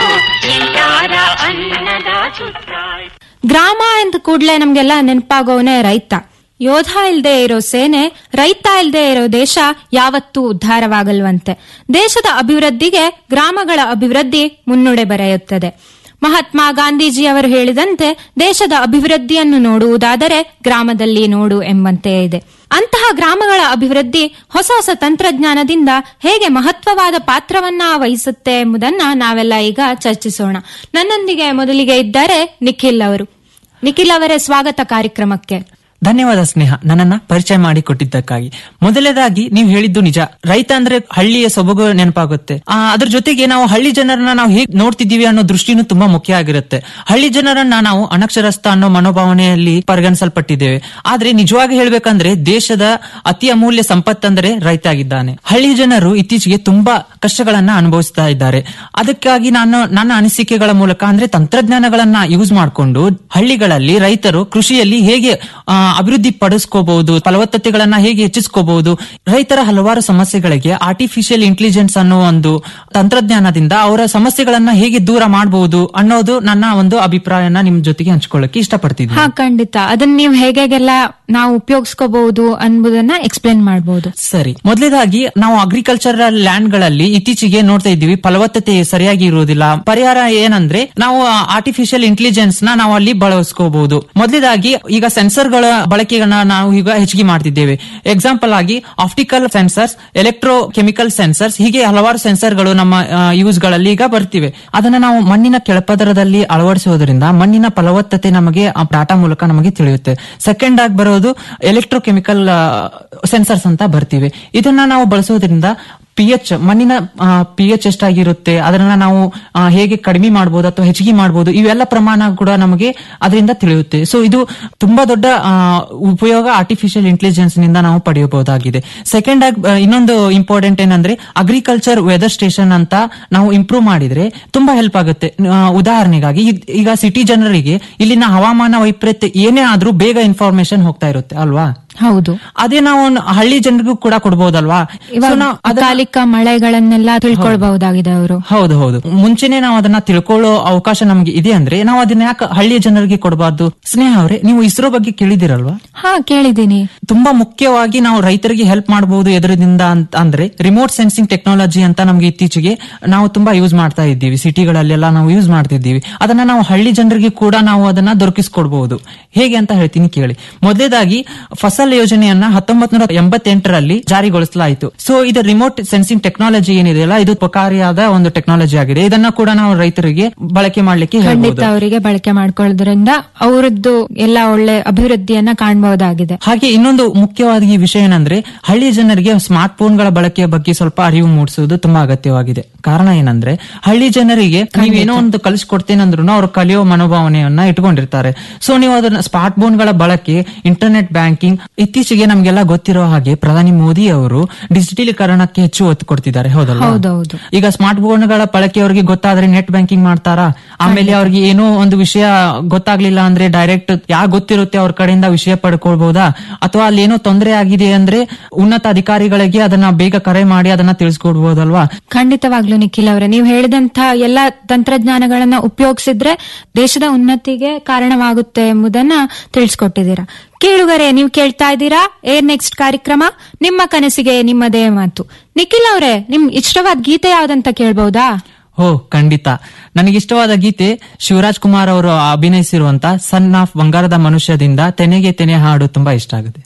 ಎಲ್ಲಾರ ಅನ್ನದ ಸುತ್ತಾಯ್ತು ಗ್ರಾಮ ಎಂದ ಕೂಡ್ಲೆ ನಮ್ಗೆಲ್ಲ ನೆನಪಾಗೋನೆ ರೈತ ಯೋಧ ಇಲ್ದೇ ಇರೋ ಸೇನೆ ರೈತ ಇಲ್ದೇ ಇರೋ ದೇಶ ಯಾವತ್ತೂ ಉದ್ಧಾರವಾಗಲ್ವಂತೆ ದೇಶದ ಅಭಿವೃದ್ಧಿಗೆ ಗ್ರಾಮಗಳ ಅಭಿವೃದ್ಧಿ ಮುನ್ನುಡೆ ಬರೆಯುತ್ತದೆ ಮಹಾತ್ಮ ಗಾಂಧೀಜಿ ಅವರು ಹೇಳಿದಂತೆ ದೇಶದ ಅಭಿವೃದ್ಧಿಯನ್ನು ನೋಡುವುದಾದರೆ ಗ್ರಾಮದಲ್ಲಿ ನೋಡು ಎಂಬಂತೆ ಇದೆ ಅಂತಹ ಗ್ರಾಮಗಳ ಅಭಿವೃದ್ಧಿ ಹೊಸ ಹೊಸ ತಂತ್ರಜ್ಞಾನದಿಂದ ಹೇಗೆ ಮಹತ್ವವಾದ ಪಾತ್ರವನ್ನ ವಹಿಸುತ್ತೆ ಎಂಬುದನ್ನ ನಾವೆಲ್ಲ ಈಗ ಚರ್ಚಿಸೋಣ ನನ್ನೊಂದಿಗೆ ಮೊದಲಿಗೆ ಇದ್ದಾರೆ ನಿಖಿಲ್ ಅವರು ನಿಖಿಲ್ ಅವರೇ ಸ್ವಾಗತ ಕಾರ್ಯಕ್ರಮಕ್ಕೆ ಧನ್ಯವಾದ ಸ್ನೇಹ ನನ್ನನ್ನ ಪರಿಚಯ ಮಾಡಿ ಕೊಟ್ಟಿದ್ದಕ್ಕಾಗಿ ಮೊದಲನೇದಾಗಿ ನೀವು ಹೇಳಿದ್ದು ನಿಜ ರೈತ ಅಂದ್ರೆ ಹಳ್ಳಿಯ ಸೊಬಗು ನೆನಪಾಗುತ್ತೆ ಆ, ಅದ್ರ ಜೊತೆಗೆ ನಾವು ಹಳ್ಳಿ ಜನರನ್ನ ನಾವು ಹೇಗ್ ನೋಡ್ತಿದ್ದೀವಿ ಅನ್ನೋ ದೃಷ್ಟಿನೂ ತುಂಬಾ ಮುಖ್ಯ ಆಗಿರುತ್ತೆ ಹಳ್ಳಿ ಜನರನ್ನ ನಾವು ಅನಕ್ಷರಸ್ಥ ಅನ್ನೋ ಮನೋಭಾವನೆಯಲ್ಲಿ ಪರಿಗಣಿಸಲ್ಪಟ್ಟಿದ್ದೇವೆ ಆದ್ರೆ ನಿಜವಾಗಿ ಹೇಳ್ಬೇಕಂದ್ರೆ ದೇಶದ ಅತಿ ಅಮೂಲ್ಯ ಸಂಪತ್ತಂದ್ರೆ ರೈತ ಆಗಿದ್ದಾನೆ ಹಳ್ಳಿ ಜನರು ಇತ್ತೀಚೆಗೆ ತುಂಬಾ ಕಷ್ಟಗಳನ್ನ ಅನುಭವಿಸ್ತಾ ಇದ್ದಾರೆ ಅದಕ್ಕಾಗಿ ನಾನು ನನ್ನ ಅನಿಸಿಕೆಗಳ ಮೂಲಕ ಅಂದ್ರೆ ತಂತ್ರಜ್ಞಾನಗಳನ್ನ ಯೂಸ್ ಮಾಡಿಕೊಂಡು ಹಳ್ಳಿಗಳಲ್ಲಿ ರೈತರು ಕೃಷಿಯಲ್ಲಿ ಹೇಗೆ ಆ, ಅಭಿವೃದ್ಧಿ ಪಡಿಸ್ಕೋಬಹುದು ಫಲವತ್ತತೆಗಳನ್ನ ಹೇಗೆ ಹೆಚ್ಚಿಸ್ಕೋಬಹುದು ರೈತರ ಹಲವಾರು ಸಮಸ್ಯೆಗಳಿಗೆ ಆರ್ಟಿಫಿಷಿಯಲ್ ಇಂಟೆಲಿಜೆನ್ಸ್ ಅನ್ನೋ ಒಂದು ತಂತ್ರಜ್ಞಾನದಿಂದ ಅವರ ಸಮಸ್ಯೆಗಳನ್ನ ಹೇಗೆ ದೂರ ಮಾಡಬಹುದು ಅನ್ನೋದು ನನ್ನ ಒಂದು ಅಭಿಪ್ರಾಯನ ನಿಮ್ ಜೊತೆಗೆ ಹಂಚ್ಕೊಳ್ಳಕ್ಕೆ ಇಷ್ಟಪಡ್ತಿದ್ದೀನಿ ಹಾ ಖಂಡಿತ ಅದನ್ನ ನೀವು ಹೇಗೆಲ್ಲ ನಾವು ಉಪಯೋಗಿಸ್ಕೋಬಹುದು ಅನ್ಬೋದನ್ನ ಎಕ್ಸ್ಪ್ಲೇನ್ ಮಾಡಬಹುದು ಸರಿ ಮೊದಲೇದಾಗಿ ನಾವು ಅಗ್ರಿಕಲ್ಚರಲ್ ಲ್ಯಾಂಡ್ ಗಳಲ್ಲಿ ಇತ್ತೀಚೆಗೆ ನೋಡ್ತಾ ಇದ್ದೀವಿ ಫಲವತ್ತತೆ ಸರಿಯಾಗಿ ಇರುವುದಿಲ್ಲ ಪರಿಹಾರ ಏನಂದ್ರೆ ನಾವು ಆರ್ಟಿಫಿಷಿಯಲ್ ಇಂಟೆಲಿಜೆನ್ಸ್ ನ ನಾವು ಅಲ್ಲಿ ಬಳಸ್ಕೋಬಹುದು ಮೊದಲೇದಾಗಿ ಈಗ ಸೆನ್ಸರ್ ಗಳ ಬಳಕೆಗಳನ್ನ ನಾವು ಈಗ ಹೆಚ್ಚಿಗೆ ಮಾಡ್ತಿದ್ದೇವೆ ಎಕ್ಸಾಂಪಲ್ ಆಗಿ optical sensors electrochemical sensors ಹೀಗೆ ಹಲವಾರು ಸೆನ್ಸರ್ ಗಳು ನಮ್ಮ ಯೂಸ್ ಗಳಲ್ಲಿ ಈಗ ಬರ್ತಿವೆ ಅದನ್ನ ನಾವು ಮಣ್ಣಿನ ಕೆಳಪದರದಲ್ಲಿ ಅಳವಡಿಸುವುದರಿಂದ ಮಣ್ಣಿನ ಫಲವತ್ತತೆ ನಮಗೆ ಆ ಡಾಟಾ ಮೂಲಕ ನಮಗೆ ತಿಳಿಯುತ್ತೆ ಸೆಕೆಂಡ್ ಆಗಿ ಬರೋದು ಎಲೆಕ್ಟ್ರೋ ಕೆಮಿಕಲ್ ಸೆನ್ಸರ್ಸ್ ಅಂತ ಬರ್ತಿವೆ ಇದನ್ನ ನಾವು ಬಳಸೋದ್ರಿಂದ ಪಿ ಎಚ್ ಮಣ್ಣಿನ ಪಿ ಎಚ್ ಎಷ್ಟಾಗಿರುತ್ತೆ ಅದನ್ನ ನಾವು ಆ, ಹೇಗೆ ಕಡಿಮೆ ಮಾಡಬಹುದು ಅಥವಾ ಹೆಚ್ಚಿಗೆ ಮಾಡಬಹುದು ಇವೆಲ್ಲ ಪ್ರಮಾಣ ಕೂಡ ನಮಗೆ ಅದರಿಂದ ತಿಳಿಯುತ್ತೆ ಸೊ ಇದು ತುಂಬಾ ದೊಡ್ಡ ಆ, ಉಪಯೋಗ ಆರ್ಟಿಫಿಷಿಯಲ್ ಇಂಟೆಲಿಜೆನ್ಸ್ ನಿಂದ ನಾವು ಪಡೆಯಬಹುದಾಗಿದೆ ಸೆಕೆಂಡ್ ಆಗಿ ಆ, ಇನ್ನೊಂದು ಇಂಪಾರ್ಟೆಂಟ್ ಏನಂದ್ರೆ ಅಗ್ರಿಕಲ್ಚರ್ ವೆದರ್ ಸ್ಟೇಷನ್ ಅಂತ ನಾವು ಇಂಪ್ರೂವ್ ಮಾಡಿದ್ರೆ ತುಂಬಾ ಹೆಲ್ಪ್ ಆಗುತ್ತೆ ಆ, ಉದಾಹರಣೆಗಾಗಿ ಇದ್- ಈಗ ಸಿಟಿ ಜನರಿಗೆ ಇಲ್ಲಿನ ಹವಾಮಾನ ವೈಪರೀತ್ಯ ಏನೇ ಆದ್ರೂ ಬೇಗ ಇನ್ಫಾರ್ಮೇಶನ್ ಹೋಗ್ತಾ ಇರುತ್ತೆ ಅಲ್ವಾ ಹೌದು ಅದೇ ನಾವು ಹಳ್ಳಿ ಜನರಿಗೂ ಕೂಡ ಕೊಡ್ಬೋದಲ್ವಾ ಇವಾಗ So ನಾವು ಅದನ್ನ- ಅಕಾಲಿಕ ಮಳೆಗಳನ್ನೆಲ್ಲ ತಿಳ್ಕೊಳ್ಬಹುದಾಗಿದೆ ಅವರು ಹೌದು ಹೌದು ಮುಂಚೆನೆ ನಾವು ಅದನ್ನ ತಿಳ್ಕೊಳ್ಳೋ ಅವಕಾಶ ನಮ್ಗೆ ಇದೆ ಅಂದ್ರೆ ನಾವು ಅದನ್ನ ಯಾಕೆ ಹಳ್ಳಿಯ ಜನರಿಗೆ ಕೊಡಬಾರ್ದು ಸ್ನೇಹ ಅವರೇ ನೀವು ಇಸ್ರೋ ಬಗ್ಗೆ ಕೇಳಿದಿರಲ್ವಾ ಹಾ ಕೇಳಿದ್ದೀನಿ ತುಂಬಾ ಮುಖ್ಯವಾಗಿ ನಾವು ರೈತರಿಗೆ ಹೆಲ್ಪ್ ಮಾಡಬಹುದು ಎದರಿಂದ ಅಂತ ಅಂದ್ರೆ ರಿಮೋಟ್ ಸೆನ್ಸಿಂಗ್ ಟೆಕ್ನಾಲಜಿ ಅಂತ ನಮ್ಗೆ ಇತ್ತೀಚೆಗೆ ನಾವು ತುಂಬಾ ಯೂಸ್ ಮಾಡ್ತಾ ಇದ್ದೀವಿ ಸಿಟಿಗಳಲ್ಲೆಲ್ಲ ನಾವು ಯೂಸ್ ಮಾಡ್ತಿದ್ದೀವಿ ಅದನ್ನ ನಾವು ಹಳ್ಳಿ ಜನರಿಗೆ ಕೂಡ ನಾವು ಅದನ್ನ ದೊರಕಿಸ್ಕೊಡ್ಬಹುದು ಹೇಗೆ ಅಂತ ಹೇಳ್ತೀನಿ ಕೇಳಿ ಮೊದಲೇದಾಗಿ ಫಸಲ್ ಯೋಜನೆಯನ್ನ ಹತ್ತೊಂಬತ್ ನೂರ ಎಂಬತ್ತೆಂಟರಲ್ಲಿ ಜಾರಿಗೊಳಿಸಲಾಯಿತು ಸೊ ಇದು ರಿಮೋಟ್ ಸೆನ್ಸಿಂಗ್ ಟೆಕ್ನಾಲಜಿ ಏನಿದೆಯಲ್ಲ ಇದು ಉಪಕಾರಿಯಾದ ಒಂದು ಟೆಕ್ನಾಲಜಿ ಆಗಿದೆ ಇದನ್ನ ಕೂಡ ನಾವು ರೈತರಿಗೆ ಬಳಕೆ ಮಾಡ್ಲಿಕ್ಕೆ ಖಂಡಿತ ಹೇಳ್ಬೋದು ಅವರಿಗೆ ಬಳಕೆ ಮಾಡ್ಕೊಳ್ಳೋದ್ರಿಂದ ಅವರದ್ದು ಎಲ್ಲ ಒಳ್ಳೆ ಅಭಿವೃದ್ಧಿಯನ್ನ ಕಾಣಬಹುದಾಗಿದೆ ಹಾಗೆ ಇನ್ನೊಂದು ಮುಖ್ಯವಾದ ಈ ವಿಷಯ ಏನಂದ್ರೆ ಹಳ್ಳಿ ಜನರಿಗೆ ಸ್ಮಾರ್ಟ್ ಫೋನ್ಗಳ ಬಳಕೆಯ ಬಗ್ಗೆ ಸ್ವಲ್ಪ ಅರಿವು ಮೂಡಿಸುವುದು ತುಂಬಾ ಅಗತ್ಯವಾಗಿದೆ ಕಾರಣ ಏನಂದ್ರೆ ಹಳ್ಳಿ ಜನರಿಗೆ ನೀವೇನೋ ಒಂದು ಕಲಿಸ್ಕೊಡ್ತೇನೆ ಅಂದ್ರೂ ಅವ್ರು ಕಲಿಯೋ ಮನೋಭಾವನೆಯನ್ನ ಇಟ್ಕೊಂಡಿರ್ತಾರೆ ಸೊ ನೀವು ಅದನ್ನ ಸ್ಮಾರ್ಟ್ ಫೋನ್ಗಳ ಬಳಕೆ ಇಂಟರ್ನೆಟ್ ಬ್ಯಾಂಕಿಂಗ್ ಇತ್ತೀಚೆಗೆ ನಮ್ಗೆಲ್ಲ ಗೊತ್ತಿರೋ ಹಾಗೆ ಪ್ರಧಾನಿ ಮೋದಿ ಅವರು ಡಿಜಿಟಲೀಕರಣಕ್ಕೆ ಹೆಚ್ಚು ಒತ್ತು ಕೊಡ್ತಿದ್ದಾರೆ ಹೌದಲ್ಲ ಹೌದೌದು ಈಗ ಸ್ಮಾರ್ಟ್ ಫೋನ್ಗಳ ಬಳಕೆ ಅವರಿಗೆ ಗೊತ್ತಾದ್ರೆ ನೆಟ್ ಬ್ಯಾಂಕಿಂಗ್ ಮಾಡ್ತಾರಾ ಆಮೇಲೆ ಅವ್ರಿಗೆ ಏನೋ ಒಂದು ವಿಷಯ ಗೊತ್ತಾಗ್ಲಿಲ್ಲ ಅಂದ್ರೆ ಡೈರೆಕ್ಟ್ ಯಾಕೆ ಗೊತ್ತಿರುತ್ತೆ ಅವ್ರ ಕಡೆಯಿಂದ ವಿಷಯ ಪಡ್ಕೊಳ್ಬಹುದಾ ಅಥವಾ ಅಲ್ಲಿ ಏನೋ ತೊಂದರೆ ಆಗಿದೆ ಅಂದ್ರೆ ಉನ್ನತ ಅಧಿಕಾರಿಗಳಿಗೆ ಅದನ್ನ ಬೇಗ ಕರೆ ಮಾಡಿ ಅದನ್ನ ತಿಳಿಸ್ಕೊಡ್ಬಹುದಲ್ವಾ ಖಂಡಿತವಾಗ್ಲೂ ನಿಖಿಲ್ ಅವರೇ ನೀವು ಹೇಳಿದಂತ ಎಲ್ಲ ತಂತ್ರಜ್ಞಾನಗಳನ್ನ ಉಪಯೋಗಿಸಿದ್ರೆ ದೇಶದ ಉನ್ನತಿಗೆ ಕಾರಣವಾಗುತ್ತೆ ಎಂಬುದನ್ನ ತಿಳಿಸ್ಕೊಟ್ಟಿದ್ದೀರಾ ಕೇಳುಗರೆ ನೀವು ಕೇಳ್ತಾ ಇದ್ದೀರಾ ಏರ್ ನೆಕ್ಸ್ಟ್ ಕಾರ್ಯಕ್ರಮ ನಿಮ್ಮ ಕನಸಿಗೆ ನಿಮ್ಮದೇ ಮಾತು ನಿಖಿಲ್ ಅವರೇ ನಿಮ್ ಇಷ್ಟವಾದ ಗೀತೆ ಯಾವ್ದಂತ ಕೇಳ್ಬಹುದಾ ಓ ಖಂಡಿತ ನನಗಿಷ್ಟವಾದ ಗೀತೆ ಶಿವರಾಜ್ ಕುಮಾರ್ ಅವರು ಅಭಿನಯಿಸಿರುವಂತ ಸನ್ ಆಫ್ ಬಂಗಾರದ ಮನುಷ್ಯದಿಂದ ತೆನೆಗೆ ತೆನೆ ಹಾಡು ತುಂಬಾ ಇಷ್ಟ ಆಗುತ್ತೆ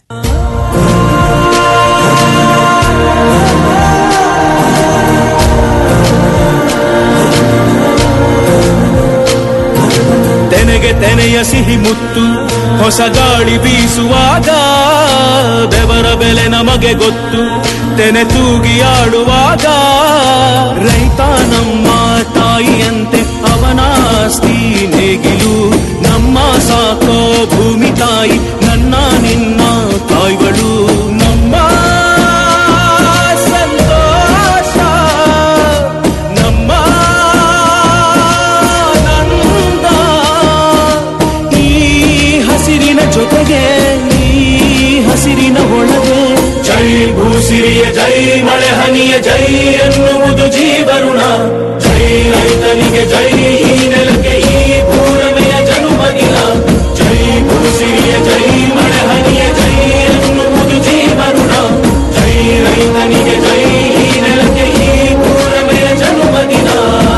ತೆನೆಗೆ ತೆನೆಯ ಸಿಹಿ ಮುತ್ತು ಹೊಸ ಗಾಳಿ ಬೀಸುವಾಗ ಬೆವರ ಬೆಲೆ ನಮಗೆ ಗೊತ್ತು ತೆನೆ ತೂಗಿ ಆಡುವಾಗ ರೈತ ನಮ್ಮ ತಾಯಿಯಂತೆ ಅವನಾಸ್ತಿ ನೇಗಿಲು ನಮ್ಮ ಸಾಕೋ ಭೂಮಿ ತಾಯಿ ನನ್ನ ನಿನ್ನ ತಾಯ್ಗಳು ನಮ್ಮ ಸಂತೋಷ ಜೈ ಭೂಸಿರಿಯ ಜೈ ಮಳೆ ಹನಿಯ ಜೈ ಎನ್ನುವುದು ಜೀವರುಣ ಜೈ ರೈತನಿಗೆ ಜೈ ಈ ನೆಲಕ್ಕೆ ಈ ಪೂರಮೆಯ ಜನುಮದಿನ ಜೈ ಭೂಸಿರಿಯ ಜೈ ಮಳೆ ಹನಿಯ ಜೈ ಎನ್ನುವುದು ಜೀವರುಣ ಜೈ ರೈತನಿಗೆ ಜೈ ಈ ನೆಲಕ್ಕೆ ಈ ಪೂರಮೆಯ ಜನುಮದಿನ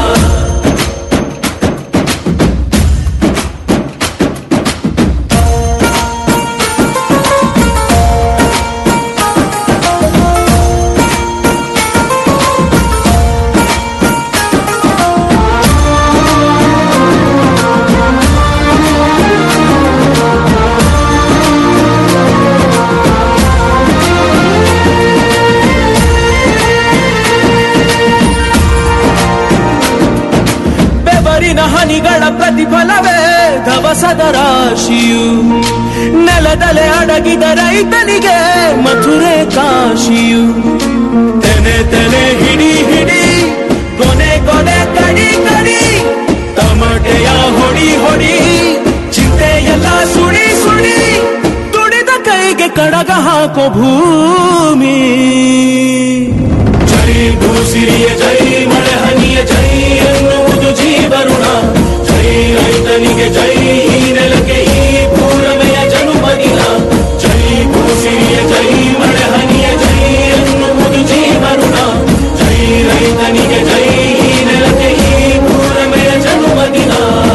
ಬೆವರಿನ ಹನಿಗಳ ಪ್ರತಿಫಲವೇ ಧವಸದ ರಾಶಿಯು ನೆಲದಲೆ ಅಡಗಿದ ರೈತನಿಗೆ ಮಥುರೆ ಕಾಶಿಯು ತೆನೆ ತೆನೆ ಹಿಡಿ ಹಿಡಿ ಕೊನೆ ಕೊನೆ ಕಡಿ ಕಡಿ ತಮಟೆಯ ಹೊಡಿ ಹೊಡಿ ಚಿಂತೆಯೆಲ್ಲ ಸುಡಿ ಸುಡಿ ದುಡಿದ ಕೈಗೆ ಕಡಗ ಹಾಕೋ ಭೂಮಿ ಜೈ ಭೂಸಿರಿಯ ಜೈ ಮಳೆ ಹನಿಯ ಜೈ ಎನ್ನುವುದು ಜೀವರುಣ ಜೈ ರೈತನಿಗೆ ಜೈ ಈ ನೆಲಕ್ಕೆ ಈ ಪೂರಮೆಯ ಜನುಮದಿನ ಜೈ ಭೂಸಿರಿಯ ಜೈ ಮಳೆ ಹನಿಯ ಜೈ ಎನ್ನುವುದು ಜೀವರುಣ ಜೈ ರೈತನಿಗೆ ಜೈ ಈ ನೆಲಕ್ಕೆ ಈ ಪೂರಮೆಯ ಜನುಮದಿನ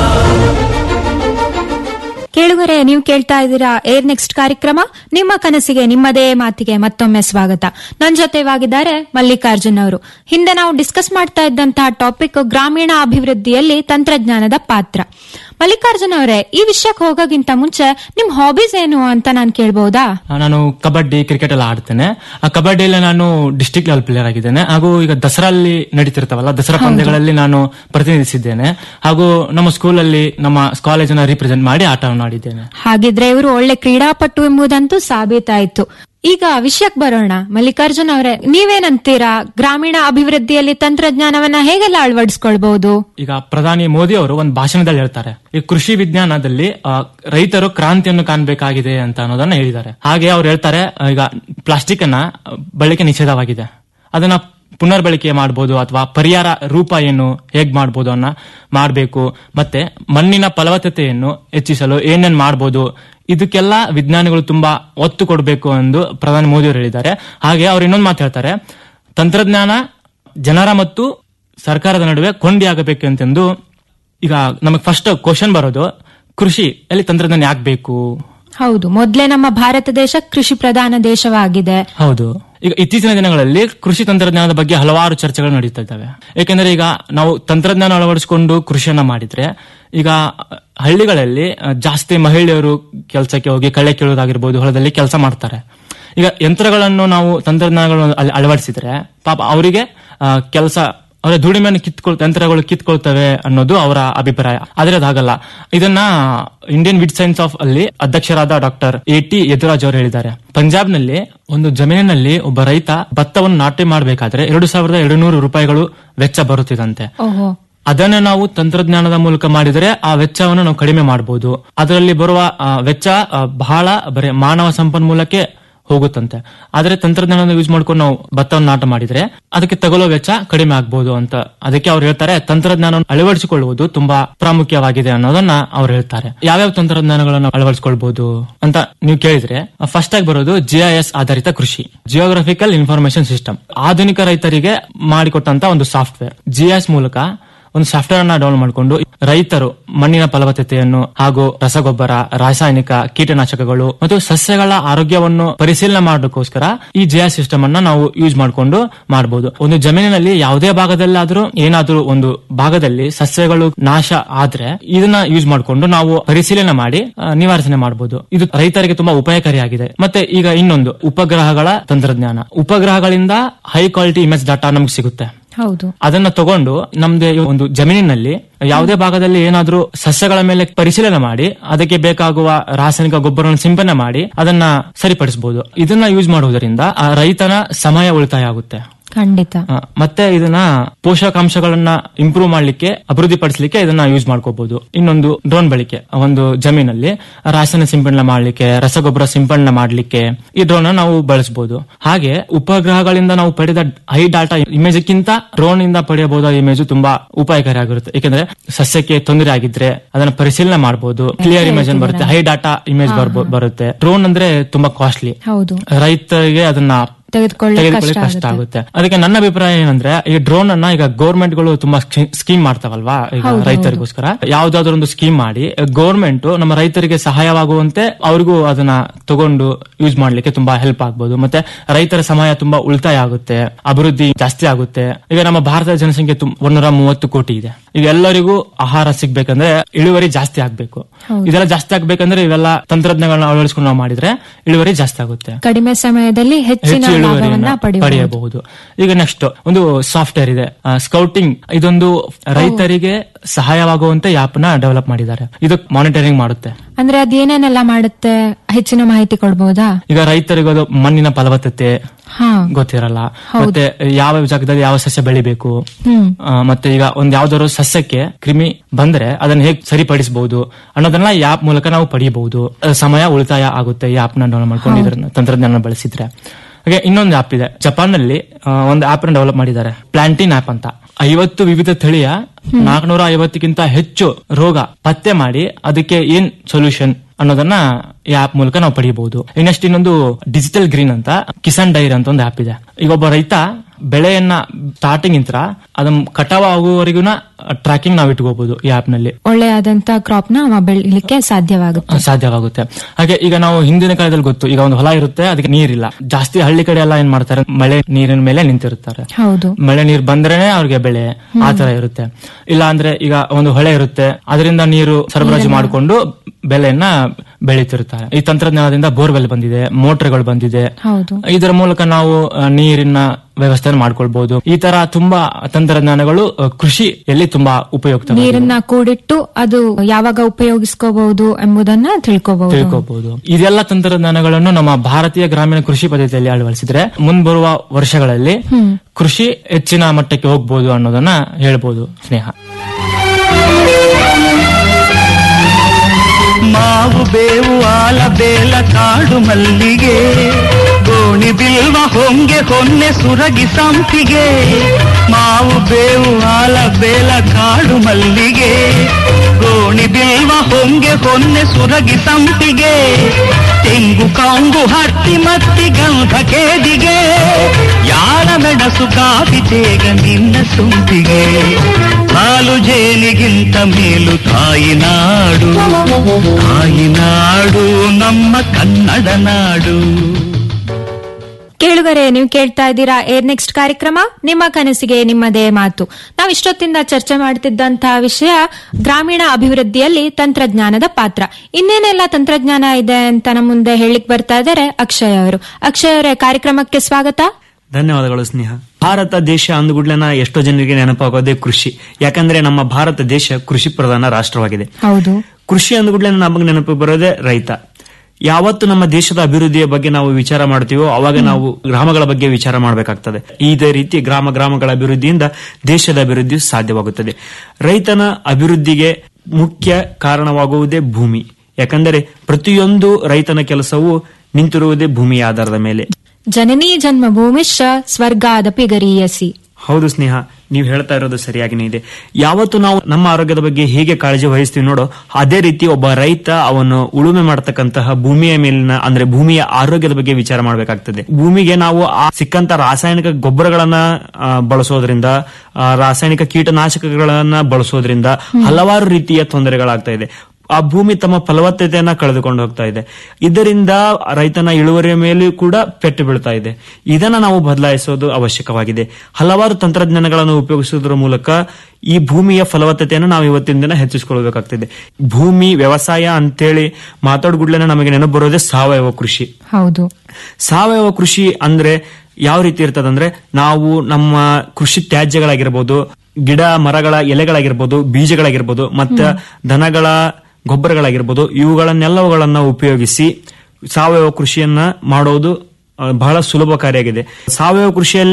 ಕೇಳುಗರೆ ನೀವು ಕೇಳ್ತಾ ಇದ್ದೀರಾ ಏರ್ ನೆಕ್ಸ್ಟ್ ಕಾರ್ಯಕ್ರಮ ನಿಮ್ಮ ಕನಸಿಗೆ ನಿಮ್ಮದೇ ಮಾತಿಗೆ ಮತ್ತೊಮ್ಮೆ ಸ್ವಾಗತ ನನ್ನ ಜೊತೆವಾಗಿದ್ದಾರೆ ಮಲ್ಲಿಕಾರ್ಜುನ್ ಅವರು ಹಿಂದೆ ನಾವು ಡಿಸ್ಕಸ್ ಮಾಡ್ತಾ ಇದ್ದಂತಹ ಟಾಪಿಕ್ ಗ್ರಾಮೀಣ ಅಭಿವೃದ್ಧಿಯಲ್ಲಿ ತಂತ್ರಜ್ಞಾನದ ಪಾತ್ರ ಮಲ್ಲಿಕಾರ್ಜುನ್ ಅವರೇ ಈ ವಿಷಯಕ್ಕೆ ಹೋಗೋಕ್ಕಿಂತ ಮುಂಚೆ ನಿಮ್ ಹಾಬೀಸ್ ಏನು ಅಂತ ನಾನು ಕೇಳ್ಬಹುದಾ ಆ, ನಾನು ಕಬಡ್ಡಿ ಕ್ರಿಕೆಟ್ ಎಲ್ಲ ಆಡ್ತೇನೆ ಆ ಕಬಡ್ಡಿಯಲ್ಲಿ ನಾನು ಡಿಸ್ಟಿಕ್ ಲೆವೆಲ್ ಪ್ಲೇಯರ್ ಆಗಿದ್ದೇನೆ ಹಾಗೂ ಈಗ ದಸರಲ್ಲಿ ನಡೀತಿರ್ತಾವಲ್ಲ ದಸರಾ ಹೌದು. ಪಂದ್ಯಗಳಲ್ಲಿ ನಾನು ಪ್ರತಿನಿಧಿಸಿದ್ದೇನೆ ಹಾಗೂ ನಮ್ಮ ಸ್ಕೂಲಲ್ಲಿ ನಮ್ಮ ಕಾಲೇಜನ್ನ ರಿಪ್ರೆಸೆಂಟ್ ಮಾಡಿ ಆಟವನ್ನು ಆಡಿದ್ದೇನೆ ಹಾಗಿದ್ರೆ ಇವರು ಒಳ್ಳೆ ಕ್ರೀಡಾಪಟು ಎಂಬುದಂತೂ ಸಾಬೀತಾಯ್ತು ಈಗ ವಿಷಯಕ್ಕೆ ಬರೋಣ ಮಲ್ಲಿಕಾರ್ಜುನ್ ಅವರೇ ನೀವೇನಂತೀರಾ ಗ್ರಾಮೀಣ ಅಭಿವೃದ್ಧಿಯಲ್ಲಿ ತಂತ್ರಜ್ಞಾನವನ್ನ ಹೇಗೆಲ್ಲ ಅಳವಡಿಸ್ಕೊಳ್ಬಹುದು ಈಗ ಪ್ರಧಾನಿ ಮೋದಿ ಅವರು ಒಂದು ಭಾಷಣದಲ್ಲಿ ಹೇಳ್ತಾರೆ ಈ ಕೃಷಿ ವಿಜ್ಞಾನದಲ್ಲಿ ಆ, ರೈತರು ಕ್ರಾಂತಿಯನ್ನು ಕಾಣಬೇಕಾಗಿದೆ ಅಂತ ಅನ್ನೋದನ್ನ ಹೇಳಿದ್ದಾರೆ ಹಾಗೆ ಅವ್ರು ಹೇಳ್ತಾರೆ ಆ, ಈಗ ಪ್ಲಾಸ್ಟಿಕ್ ಅನ್ನ ಆ, ಬಳಕೆ ನಿಷೇಧವಾಗಿದೆ ಅದನ್ನ ಪುನರ್ಬಳಕೆ ಮಾಡಬಹುದು ಅಥವಾ ಪರಿಹಾರ ರೂಪ ಏನು ಹೇಗ್ ಮಾಡಬಹುದು ಅನ್ನ ಮಾಡಬೇಕು ಮತ್ತೆ ಮಣ್ಣಿನ ಫಲವತ್ತತೆಯನ್ನು ಹೆಚ್ಚಿಸಲು ಏನೇನ್ ಮಾಡಬಹುದು ಇದಕ್ಕೆಲ್ಲ ವಿಜ್ಞಾನಿಗಳು ತುಂಬಾ ಒತ್ತು ಕೊಡಬೇಕು ಎಂದು ಪ್ರಧಾನಿ ಮೋದಿ ಅವರು ಹೇಳಿದ್ದಾರೆ ಹಾಗೆ ಅವ್ರು ಇನ್ನೊಂದು ಮಾತು ಹೇಳ್ತಾರೆ ತಂತ್ರಜ್ಞಾನ ಜನರ ಮತ್ತು ಸರ್ಕಾರದ ನಡುವೆ ಕೊಂಡಿಯಾಗಬೇಕು ಅಂತೆಂದು ಈಗ ನಮಗೆ ಫಸ್ಟ್ ಕ್ವಶನ್ ಬರೋದು ಕೃಷಿ ಅಲ್ಲಿ ತಂತ್ರಜ್ಞಾನ ಯಾಕೆ ಬೇಕು ಹೌದು ಮೊದ್ಲೇ ನಮ್ಮ ಭಾರತ ದೇಶ ಕೃಷಿ ಪ್ರಧಾನ ದೇಶವಾಗಿದೆ ಹೌದು ಈಗ ಇತ್ತೀಚಿನ ದಿನಗಳಲ್ಲಿ ಕೃಷಿ ತಂತ್ರಜ್ಞಾನದ ಬಗ್ಗೆ ಹಲವಾರು ಚರ್ಚೆಗಳು ನಡೀತಾ ಇದ್ದಾವೆ ಯಾಕೆಂದ್ರೆ ಈಗ ನಾವು ತಂತ್ರಜ್ಞಾನ ಅಳವಡಿಸಿಕೊಂಡು ಕೃಷಿಯನ್ನ ಮಾಡಿದ್ರೆ ಈಗ ಹಳ್ಳಿಗಳಲ್ಲಿ ಆ, ಜಾಸ್ತಿ ಮಹಿಳೆಯರು ಕೆಲಸಕ್ಕೆ ಹೋಗಿ ಕಳೆ ಕೀಳೋದಾಗಿರ್ಬೋದು ಹೊಲದಲ್ಲಿ ಕೆಲಸ ಮಾಡ್ತಾರೆ ಈಗ ಯಂತ್ರಗಳನ್ನು ನಾವು ತಂತ್ರಜ್ಞಾನಗಳನ್ನು ಅಲ್ಲಿ ಅಳವಡಿಸಿದ್ರೆ ಪಾಪ ಅವರಿಗೆ ಕೆಲಸ ಅವರ ದುಡಿಮೆಯನ್ನು ಕಿತ್ಕೊಳ್ ಯಂತ್ರಗಳು ಕಿತ್ಕೊಳ್ತವೆ ಅನ್ನೋದು ಅವರ ಅಭಿಪ್ರಾಯ ಆದ್ರೆ ಅದಾಗಲ್ಲ ಇದನ್ನ ಇಂಡಿಯನ್ ವಿಡ್ ಸೈನ್ಸ್ ಆಫ್ ಅಲ್ಲಿ ಅಧ್ಯಕ್ಷರಾದ ಡಾಕ್ಟರ್ ಎ ಟಿ ಯದುರಾಜ್ ಅವರು ಹೇಳಿದ್ದಾರೆ ಪಂಜಾಬ್ನಲ್ಲಿ ಒಂದು ಜಮೀನಿನಲ್ಲಿ ಒಬ್ಬ ರೈತ ಭತ್ತವನ್ನು ನಾಟಿ ಮಾಡಬೇಕಾದ್ರೆ ಎರಡು ಸಾವಿರದ ಎರಡು ನೂರು ರೂಪಾಯಿಗಳು ವೆಚ್ಚ ಬರುತ್ತಿದಂತೆ ಓಹೋ ಅದನ್ನ ನಾವು ತಂತ್ರಜ್ಞಾನದ ಮೂಲಕ ಮಾಡಿದರೆ ಆ ವೆಚ್ಚವನ್ನು ನಾವು ಕಡಿಮೆ ಮಾಡಬಹುದು ಅದರಲ್ಲಿ ಬರುವ ಆ, ವೆಚ್ಚ ಆ, ಬಹಳ ಬರೀ ಮಾನವ ಸಂಪನ್ಮೂಲಕ್ಕೆ ಹೋಗುತ್ತಂತೆ ಆದ್ರೆ ತಂತ್ರಜ್ಞಾನ ಯೂಸ್ ಮಾಡ್ಕೊಂಡು ನಾವು ಭತ್ತವನ್ನು ನಾಟ ಮಾಡಿದ್ರೆ ಅದಕ್ಕೆ ತಗೊಳ್ಳೋ ವೆಚ್ಚ ಕಡಿಮೆ ಆಗ್ಬಹುದು ಅಂತ ಅದಕ್ಕೆ ಅವ್ರು ಹೇಳ್ತಾರೆ ತಂತ್ರಜ್ಞಾನವನ್ನು ಅಳವಡಿಸಿಕೊಳ್ಳುವುದು ತುಂಬಾ ಪ್ರಾಮುಖ್ಯವಾಗಿದೆ ಅನ್ನೋದನ್ನ ಅವ್ರು ಹೇಳ್ತಾರೆ ಯಾವ್ಯಾವ ತಂತ್ರಜ್ಞಾನಗಳನ್ನು ಅಳವಡಿಸಿಕೊಳ್ಬಹುದು ಅಂತ ನೀವು ಕೇಳಿದ್ರೆ ಫಸ್ಟ್ ಆಗಿ ಬರೋದು ಜಿಐಎಸ್ ಆಧಾರಿತ ಕೃಷಿ ಜಿಯೋಗ್ರಫಿಕಲ್ ಇನ್ಫಾರ್ಮೇಶನ್ ಸಿಸ್ಟಮ್ ಆಧುನಿಕ ರೈತರಿಗೆ ಮಾಡಿಕೊಟ್ಟಂತ ಒಂದು ಸಾಫ್ಟ್ವೇರ್ ಜಿಐಎಸ್ ಮೂಲಕ ಒಂದು ಸಾಫ್ಟ್ವೇರ್ ಅನ್ನ ಡೌನ್ಲೋಡ್ ಮಾಡಿಕೊಂಡು ರೈತರು ಮಣ್ಣಿನ ಫಲವತ್ತತೆಯನ್ನು ಹಾಗೂ ರಸಗೊಬ್ಬರ ರಾಸಾಯನಿಕ ಕೀಟನಾಶಕಗಳು ಮತ್ತು ಸಸ್ಯಗಳ ಆರೋಗ್ಯವನ್ನು ಪರಿಶೀಲನೆ ಮಾಡೋದಕ್ಕೋಸ್ಕರ ಈ ಜಿಯಾ ಸಿಸ್ಟಮ್ ಅನ್ನ ನಾವು ಯೂಸ್ ಮಾಡಿಕೊಂಡು ಮಾಡಬಹುದು ಒಂದು ಜಮೀನಿನಲ್ಲಿ ಯಾವುದೇ ಭಾಗದಲ್ಲಾದ್ರೂ ಏನಾದ್ರೂ ಒಂದು ಭಾಗದಲ್ಲಿ ಸಸ್ಯಗಳು ನಾಶ ಆದ್ರೆ ಇದನ್ನ ಯೂಸ್ ಮಾಡಿಕೊಂಡು ನಾವು ಪರಿಶೀಲನೆ ಮಾಡಿ ಆ, ನಿವಾರಣೆ ಮಾಡಬಹುದು ಇದು ರೈತರಿಗೆ ತುಂಬಾ ಉಪಯೋಗಕಾರಿಯಾಗಿದೆ ಮತ್ತೆ ಈಗ ಇನ್ನೊಂದು ಉಪಗ್ರಹಗಳ ತಂತ್ರಜ್ಞಾನ ಉಪಗ್ರಹಗಳಿಂದ ಹೈ ಕ್ವಾಲಿಟಿ ಇಮೇಜ್ ಡಾಟಾ ನಮ್ಗೆ ಸಿಗುತ್ತೆ ಹೌದು ಅದನ್ನ ತಗೊಂಡು ನಮ್ದೇ ಈ ಒಂದು ಜಮೀನಿನಲ್ಲಿ ಯಾವುದೇ ಭಾಗದಲ್ಲಿ ಏನಾದ್ರೂ ಸಸ್ಯಗಳ ಮೇಲೆ ಪರಿಶೀಲನೆ ಮಾಡಿ ಅದಕ್ಕೆ ಬೇಕಾಗುವ ರಾಸಾಯನಿಕ ಗೊಬ್ಬರವನ್ನು ಸಿಂಪಡಣೆ ಮಾಡಿ ಅದನ್ನ ಸರಿಪಡಿಸಬಹುದು ಇದನ್ನ ಯೂಸ್ ಮಾಡುವುದರಿಂದ ಆ ರೈತನ ಸಮಯ ಉಳಿತಾಯ ಆಗುತ್ತೆ ಖಂಡಿತ ಆ, ಮತ್ತೆ ಇದನ್ನ ಪೋಷಕಾಂಶಗಳನ್ನ ಇಂಪ್ರೂವ್ ಮಾಡ್ಲಿಕ್ಕೆ ಅಭಿವೃದ್ಧಿ ಪಡಿಸಲಿಕ್ಕೆ ಇದನ್ನ ಯೂಸ್ ಮಾಡ್ಕೋಬಹುದು ಇನ್ನೊಂದು ಡ್ರೋನ್ ಬಳಕೆ ಒಂದು ಜಮೀನಲ್ಲಿ ರಾಸಾಯನಿಕ ಸಿಂಪಡಣೆ ಮಾಡ್ಲಿಕ್ಕೆ ರಸಗೊಬ್ಬರ ಸಿಂಪಡಣೆ ಮಾಡ್ಲಿಕ್ಕೆ ಈ ಡ್ರೋನ್ ನಾವು ಬಳಸಬಹುದು ಹಾಗೆ ಉಪಗ್ರಹಗಳಿಂದ ನಾವು ಪಡೆದ ಹೈ ಡಾಟಾ ಇಮೇಜ್ಗಿಂತ ಡ್ರೋನ್ ಇಂದ ಪಡೆಯಬಹುದಾದ ಇಮೇಜ್ ತುಂಬಾ ಉಪಾಯಕಾರಿಯಾಗಿರುತ್ತೆ ಏಕೆಂದ್ರೆ ಸಸ್ಯಕ್ಕೆ ತೊಂದರೆ ಆಗಿದ್ರೆ ಅದನ್ನ ಪರಿಶೀಲನೆ ಮಾಡಬಹುದು ಕ್ಲಿಯರ್ ಇಮೇಜ್ ಬರುತ್ತೆ ಹೈ ಡಾಟಾ ಇಮೇಜ್ ಬರುತ್ತೆ ಡ್ರೋನ್ ಅಂದ್ರೆ ತುಂಬಾ ಕಾಸ್ಟ್ಲಿ ಹೌದು ರೈತರಿಗೆ ಅದನ್ನ ತೆಗೆದುಕೊಳ್ಳಿ ತೆಗೆದುಕೊಳ್ಳಿ ಕಷ್ಟ ಆಗುತ್ತೆ ಅದಕ್ಕೆ ನನ್ನ ಅಭಿಪ್ರಾಯ ಏನಂದ್ರೆ ಈ ಡ್ರೋನ್ ಅನ್ನ ಈಗ ಗೌರ್ಮೆಂಟ್ ಗಳು ತುಂಬಾ ಸ್ಕೀಮ್ ಮಾಡ್ತಾವಲ್ವಾ ಈಗ ಹೌದು, ರೈತರಿಗೋಸ್ಕರ ಯಾವ್ದಾದ್ರು ಒಂದು ಸ್ಕೀಮ್ ಮಾಡಿ ಗೌರ್ಮೆಂಟ್ ನಮ್ಮ ರೈತರಿಗೆ ಸಹಾಯವಾಗುವಂತೆ ಅವ್ರಿಗೂ ಅದನ್ನ ತಗೊಂಡು ಯೂಸ್ ಮಾಡ್ಲಿಕ್ಕೆ ತುಂಬಾ ಹೆಲ್ಪ್ ಆಗ್ಬೋದು ಮತ್ತೆ ರೈತರ ಸಮಯ ತುಂಬಾ ಉಳಿತಾಯ ಆಗುತ್ತೆ ಅಭಿವೃದ್ಧಿ ಜಾಸ್ತಿ ಆಗುತ್ತೆ ಈಗ ನಮ್ಮ ಭಾರತದ ಜನಸಂಖ್ಯೆ ತುಂ- ಒಂದೂರ ಮೂವತ್ತು ಕೋಟಿ ಇದೆ ಈಗ ಎಲ್ಲರಿಗೂ ಆಹಾರ ಸಿಗ್ಬೇಕಂದ್ರೆ ಇಳುವರಿ ಜಾಸ್ತಿ ಆಗ್ಬೇಕು ಹೌದು. ಇದೆಲ್ಲ ಜಾಸ್ತಿ ಆಗ್ಬೇಕಂದ್ರೆ ಇವೆಲ್ಲ ತಂತ್ರಜ್ಞಾನಗಳನ್ನ ಅಳವಡಿಸ್ಕೊಂಡು ನಾವು ಮಾಡಿದ್ರೆ ಇಳುವರಿ ಜಾಸ್ತಿ ಆಗುತ್ತೆ ಕಡಿಮೆ ಸಮಯದಲ್ಲಿ ಹೆಚ್ಚಿನ ಹೆಚ್ಚು ಲಾಭವನ್ನ ಇಳುವರಿಯನ್ನ ಪಡೆಯಬಹುದು ಪಡೆಯಬಹುದು ಈಗ ನೆಕ್ಸ್ಟ್ ಒಂದು ಸಾಫ್ಟ್ವೇರ್ ಇದೆ ಸ್ಕೌಟಿಂಗ್ ಇದೊಂದು ರೈತರಿಗೆ ಸಹಾಯವಾಗುವಂತೆ ಆಪ್ ನ ಡೆವಲಪ್ ಮಾಡಿದ್ದಾರೆ ಇದು ಮಾನಿಟರಿಂಗ್ ಮಾಡುತ್ತೆ ಅಂದ್ರೆ ಅದೇನೇನೆಲ್ಲ ಮಾಡುತ್ತೆ ಹೆಚ್ಚಿನ ಮಾಹಿತಿ ಕೊಡ್ಬೋದಾ ಈಗ ರೈತರಿಗೆ ಅದು ಮಣ್ಣಿನ ಫಲವತ್ತತೆ ಹಾ ಗೊತ್ತಿರಲ್ಲ ಹೌದು. ಮತ್ತೆ ಯಾವ ಜಾಗದಲ್ಲಿ ಯಾವ ಸಸ್ಯ ಬೆಳಿಬೇಕು ಹ್ಮ್ ಆ, ಮತ್ತೆ ಈಗ ಒಂದ್ ಯಾವ್ದಾದ್ರು ಸಸ್ಯಕ್ಕೆ ಕ್ರಿಮಿ ಬಂದ್ರೆ ಅದನ್ನ ಹೇಗ್ ಸರಿಪಡಿಸಬಹುದು ಅನ್ನೋದನ್ನ ಈ ಆಪ್ ಮೂಲಕ ನಾವು ಪಡೆಯಬಹುದು ಅಹ್, ಸಮಯ ಉಳಿತಾಯ ಆಗುತ್ತೆ ಈ ಆಪ್ ನ ಡೌನ್ಲೋಡ್ ಮಾಡ್ಕೊಂಡು ಇದನ್ನ ತಂತ್ರಜ್ಞಾನ ಬಳಸಿದ್ರೆ ಹಾಗೆ ಇನ್ನೊಂದು ಆಪ್ ಇದೆ ಜಪಾನ್ ನಲ್ಲಿ ಒಂದು ಆಪ್ ನ ಡೆವಲಪ್ ಮಾಡಿದ್ದಾರೆ ಪ್ಲಾಂಟಿನ್ ಆಪ್ ಅಂತ ಐವತ್ತು ವಿವಿಧ ತಳಿಯ ನಾಲ್ಕನೂರ ಐವತ್ತಕ್ಕಿಂತ ಹೆಚ್ಚು ರೋಗ ಪತ್ತೆ ಮಾಡಿ ಅದಕ್ಕೆ ಏನ್ ಸೊಲ್ಯೂಷನ್ ಅನ್ನೋದನ್ನ ಈ ಆಪ್ ಮೂಲಕ ನಾವು ಪಡೆಯಬಹುದು ಇನ್ನಷ್ಟು ಇನ್ನೊಂದು ಡಿಜಿಟಲ್ ಗ್ರೀನ್ ಅಂತ ಕಿಸಾನ್ ಡೈರಿ ಅಂತ ಒಂದು ಆಪ್ ಇದೆ ಈಗ ಒಬ್ಬ ರೈತ ಬೆಳೆಯನ್ನ ಸ್ಟಾರ್ಟಿಂಗ್ ಇಂತ್ರ ಅದನ್ನ ಕಟಾವ್ ಆಗುವವರೆಗೂ ಟ್ರ್ಯಾಕಿಂಗ್ ನಾವು ಇಟ್ಕೋಬಹುದು ಈ ಆಪ್ ನಲ್ಲಿ ಒಳ್ಳೆಯಾದಂತ ಕ್ರಾಪ್ ನ ಅವ ಬೆಳಿಲಿಕ್ಕೆ ಸಾಧ್ಯವಾಗುತ್ತೆ ಸಾಧ್ಯವಾಗುತ್ತೆ ಹಾಗೆ ಈಗ ನಾವು ಹಿಂದಿನ ಕಾಲದಲ್ಲಿ ಗೊತ್ತು ಈಗ ಒಂದು ಹೊಲ ಇರುತ್ತೆ ಅದಕ್ಕೆ ನೀರಿಲ್ಲ ಜಾಸ್ತಿ ಹಳ್ಳಿ ಕಡೆ ಎಲ್ಲ ಏನ್ ಮಾಡ್ತಾರೆ ಮಳೆ ನೀರಿನ ಮೇಲೆ ನಿಂತಿರುತ್ತಾರೆ ಹೌದು ಮಳೆ ನೀರು ಬಂದ್ರೇನೆ ಅವ್ರಿಗೆ ಬೆಳೆ ಆ ತರ ಇರುತ್ತೆ ಇಲ್ಲ ಅಂದ್ರೆ ಈಗ ಒಂದು ಹೊಳೆ ಇರುತ್ತೆ ಅದರಿಂದ ನೀರು ಸರಬರಾಜು ಮಾಡಿಕೊಂಡು ಬೆಳೆಯನ್ನ ಬೆಳೀತಿರ್ತಾರೆ ಈ ತಂತ್ರಜ್ಞಾನದಿಂದ ಬೋರ್ವೆಲ್ ಬಂದಿದೆ ಮೋಟರ್ಗಳು ಬಂದಿದೆ ಹೌದು ಇದರ ಮೂಲಕ ನಾವು ಆ, ನೀರಿನ ವ್ಯವಸ್ಥೆ ಮಾಡ್ಕೊಳ್ಬಹುದು ಈ ತರ ತುಂಬಾ ತಂತ್ರಜ್ಞಾನಗಳು ಆ, ಕೃಷಿಯಲ್ಲಿ ತುಂಬಾ ಉಪಯುಕ್ತ ನೀರನ್ನ ಕೂಡಿಟ್ಟು ಅದು ಯಾವಾಗ ಉಪಯೋಗಿಸ್ಕೋಬಹುದು ಎಂಬುದನ್ನ ತಿಳ್ಕೋಬಹುದು ತಿಳ್ಕೋಬಹುದು ಇದೆಲ್ಲ ತಂತ್ರಜ್ಞಾನಗಳನ್ನು ನಮ್ಮ ಭಾರತೀಯ ಗ್ರಾಮೀಣ ಕೃಷಿ ಪದ್ಧತಿಯಲ್ಲಿ ಅಳವಡಿಸಿದ್ರೆ ಮುಂಬರುವ ವರ್ಷಗಳಲ್ಲಿ ಹ್ಮ್ ಕೃಷಿ ಹೆಚ್ಚಿನ ಮಟ್ಟಕ್ಕೆ ಹೋಗ್ಬೋದು ಅನ್ನೋದನ್ನ ಹೇಳ್ಬೋದು ಸ್ನೇಹ ಮಾವು ಬೇವು ಆಲ ಬೇಲ ಕಾಡು ಮಲ್ಲಿಗೆ ಗೋಣಿ ಬಿಲ್ವ ಹೊಂಗೆ ಹೊನ್ನೆ ಸುರಗಿ ಸಂಪಿಗೆ ಮಾವು ಬೇವು ಆಲ ಬೇಲ ಕಾಡು ಮಲ್ಲಿಗೆ ಗೋಣಿ ಬಿಲ್ವ ಹೊಂಗೆ ಹೊನ್ನೆ ಸುರಗಿ ಸಂಪಿಗೆ ತೆಂಗು ಕಾಂಗು ಹಟ್ಟಿ ಮತ್ತಿ ಗಂಧ ಕೇದಿಗೆ ಯಾರ ಮೆಣಸು ಕಾಫಿ ತೇಗ ನಿನ್ನ ಸುಂಪಿಗೆ ಹಾಲು ಜೇನಿಗಿಂತ ಮೇಲು ತಾಯಿ ನಾಡು ತಾಯಿ ನಾಡು ನಮ್ಮ ಕನ್ನಡ ನಾಡು ಕೇಳುಗರೆ ನೀವು ಕೇಳ್ತಾ ಇದ್ದೀರಾ ಏರ್ ನೆಕ್ಸ್ಟ್ ಕಾರ್ಯಕ್ರಮ ನಿಮ್ಮ ಕನಸಿಗೆ ನಿಮ್ಮದೇ ಮಾತು ನಾವು ಇಷ್ಟೊತ್ತಿಂದ ಚರ್ಚೆ ಮಾಡ್ತಿದ್ದಂತಹ ವಿಷಯ ಗ್ರಾಮೀಣ ಅಭಿವೃದ್ಧಿಯಲ್ಲಿ ತಂತ್ರಜ್ಞಾನದ ಪಾತ್ರ ಇನ್ನೇನೆಲ್ಲ ತಂತ್ರಜ್ಞಾನ ಇದೆ ಅಂತ ನಮ್ಮ ಮುಂದೆ ಹೇಳಿಕ್ ಬರ್ತಾ ಇದ್ದಾರೆ ಅಕ್ಷಯ್ ಅವರು ಅಕ್ಷಯ್ ಅವರೇ ಕಾರ್ಯಕ್ರಮಕ್ಕೆ ಸ್ವಾಗತ ಧನ್ಯವಾದಗಳು ಸ್ನೇಹ ಭಾರತ ದೇಶ ಅಂದುಗುಡ್ಲೆನ ಎಷ್ಟೋ ಜನರಿಗೆ ನೆನಪಾಗೋದೇ ಕೃಷಿ ಯಾಕಂದ್ರೆ ನಮ್ಮ ಭಾರತ ದೇಶ ಕೃಷಿ ಪ್ರಧಾನ ರಾಷ್ಟ್ರವಾಗಿದೆ ಹೌದು ಕೃಷಿ ಅಂದುಗುಡ್ಲೆ ನಮಗೆ ನೆನಪು ಬರೋದೇ ರೈತ ಯಾವತ್ತು ನಮ್ಮ ದೇಶದ ಅಭಿವೃದ್ಧಿಯ ಬಗ್ಗೆ ನಾವು ವಿಚಾರ ಮಾಡ್ತೀವೋ ಅವಾಗ ನಾವು ಗ್ರಾಮಗಳ ಬಗ್ಗೆ ವಿಚಾರ ಮಾಡಬೇಕಾಗ್ತದೆ ಇದೇ ರೀತಿ ಗ್ರಾಮ ಗ್ರಾಮಗಳ ಅಭಿವೃದ್ಧಿಯಿಂದ ದೇಶದ ಅಭಿವೃದ್ಧಿ ಸಾಧ್ಯವಾಗುತ್ತದೆ ರೈತನ ಅಭಿವೃದ್ಧಿಗೆ ಮುಖ್ಯ ಕಾರಣವಾಗುವುದೇ ಭೂಮಿ ಯಾಕಂದರೆ ಪ್ರತಿಯೊಂದು ರೈತನ ಕೆಲಸವು ನಿಂತಿರುವುದೇ ಭೂಮಿಯ ಆಧಾರದ ಮೇಲೆ ಜನನೀ ಜನ್ಮ ಭೂಮಿಶ್ಚ ಸ್ವರ್ಗಾದಪಿ ಗರೀಯಸಿ ಹೌದು ಸ್ನೇಹ ನೀವು ಹೇಳ್ತಾ ಇರೋದು ಸರಿಯಾಗಿನೇ ಇದೆ ಯಾವತ್ತು ನಾವು ನಮ್ಮ ಆರೋಗ್ಯದ ಬಗ್ಗೆ ಹೇಗೆ ಕಾಳಜಿ ವಹಿಸ್ತೀವಿ ನೋಡೋ ಅದೇ ರೀತಿ ಒಬ್ಬ ರೈತ ಅವನು ಉಳುಮೆ ಮಾಡತಕ್ಕಂತಹ ಭೂಮಿಯ ಮೇಲಿನ ಅಂದ್ರೆ ಭೂಮಿಯ ಆರೋಗ್ಯದ ಬಗ್ಗೆ ವಿಚಾರ ಮಾಡಬೇಕಾಗ್ತದೆ ಭೂಮಿಗೆ ನಾವು ಆ ಸಿಕ್ಕಂತ ರಾಸಾಯನಿಕ ಗೊಬ್ಬರಗಳನ್ನ ಆ, ಬಳಸೋದ್ರಿಂದ ಆ, ರಾಸಾಯನಿಕ ಕೀಟನಾಶಕಗಳನ್ನ ಬಳಸೋದ್ರಿಂದ ಹಲವಾರು ರೀತಿಯ ತೊಂದರೆಗಳಾಗ್ತಾ ಇದೆ ಆ ಭೂಮಿ ತಮ್ಮ ಫಲವತ್ತತೆಯನ್ನ ಕಳೆದುಕೊಂಡು ಹೋಗ್ತಾ ಇದೆ ಇದರಿಂದ ರೈತನ ಇಳುವರಿಯ ಮೇಲೂ ಕೂಡ ಪೆಟ್ಟು ಬೀಳ್ತಾ ಇದೆ ಇದನ್ನ ನಾವು ಬದಲಾಯಿಸೋದು ಅವಶ್ಯಕವಾಗಿದೆ ಹಲವಾರು ತಂತ್ರಜ್ಞಾನಗಳನ್ನು ಉಪಯೋಗಿಸುವುದರ ಮೂಲಕ ಈ ಭೂಮಿಯ ಫಲವತ್ತತೆಯನ್ನು ನಾವು ಇವತ್ತಿನ ದಿನ ಹೆಚ್ಚಿಸಿಕೊಳ್ಬೇಕಾಗ್ತದೆ ಭೂಮಿ ವ್ಯವಸಾಯ ಅಂತೇಳಿ ಮಾತಾಡ್ಗುಡ್ಲೇನೆ ನಮಗೆ ನೆನಪು ಬರೋದೇ ಸಾವಯವ ಕೃಷಿ ಹೌದು ಸಾವಯವ ಕೃಷಿ ಅಂದ್ರೆ ಯಾವ ರೀತಿ ಇರ್ತದಂದ್ರೆ ನಾವು ನಮ್ಮ ಕೃಷಿ ತ್ಯಾಜ್ಯಗಳಾಗಿರ್ಬೋದು ಗಿಡ ಮರಗಳ ಎಲೆಗಳಾಗಿರ್ಬೋದು ಬೀಜಗಳಾಗಿರ್ಬೋದು ಮತ್ತೆ ದನಗಳ ಗೊಬ್ಬರಗಳಾಗಿರ್ಬೋದು ಇವುಗಳನ್ನೆಲ್ಲವುಗಳನ್ನ ಉಪಯೋಗಿಸಿ ಸಾವಯವ ಕೃಷಿಯನ್ನ ಮಾಡೋದು ಆ, ಬಹಳ ಸುಲಭಕಾರಿಯಾಗಿದೆ ಸಾವಯವ ಕೃಷಿಯಲ್ಲೇ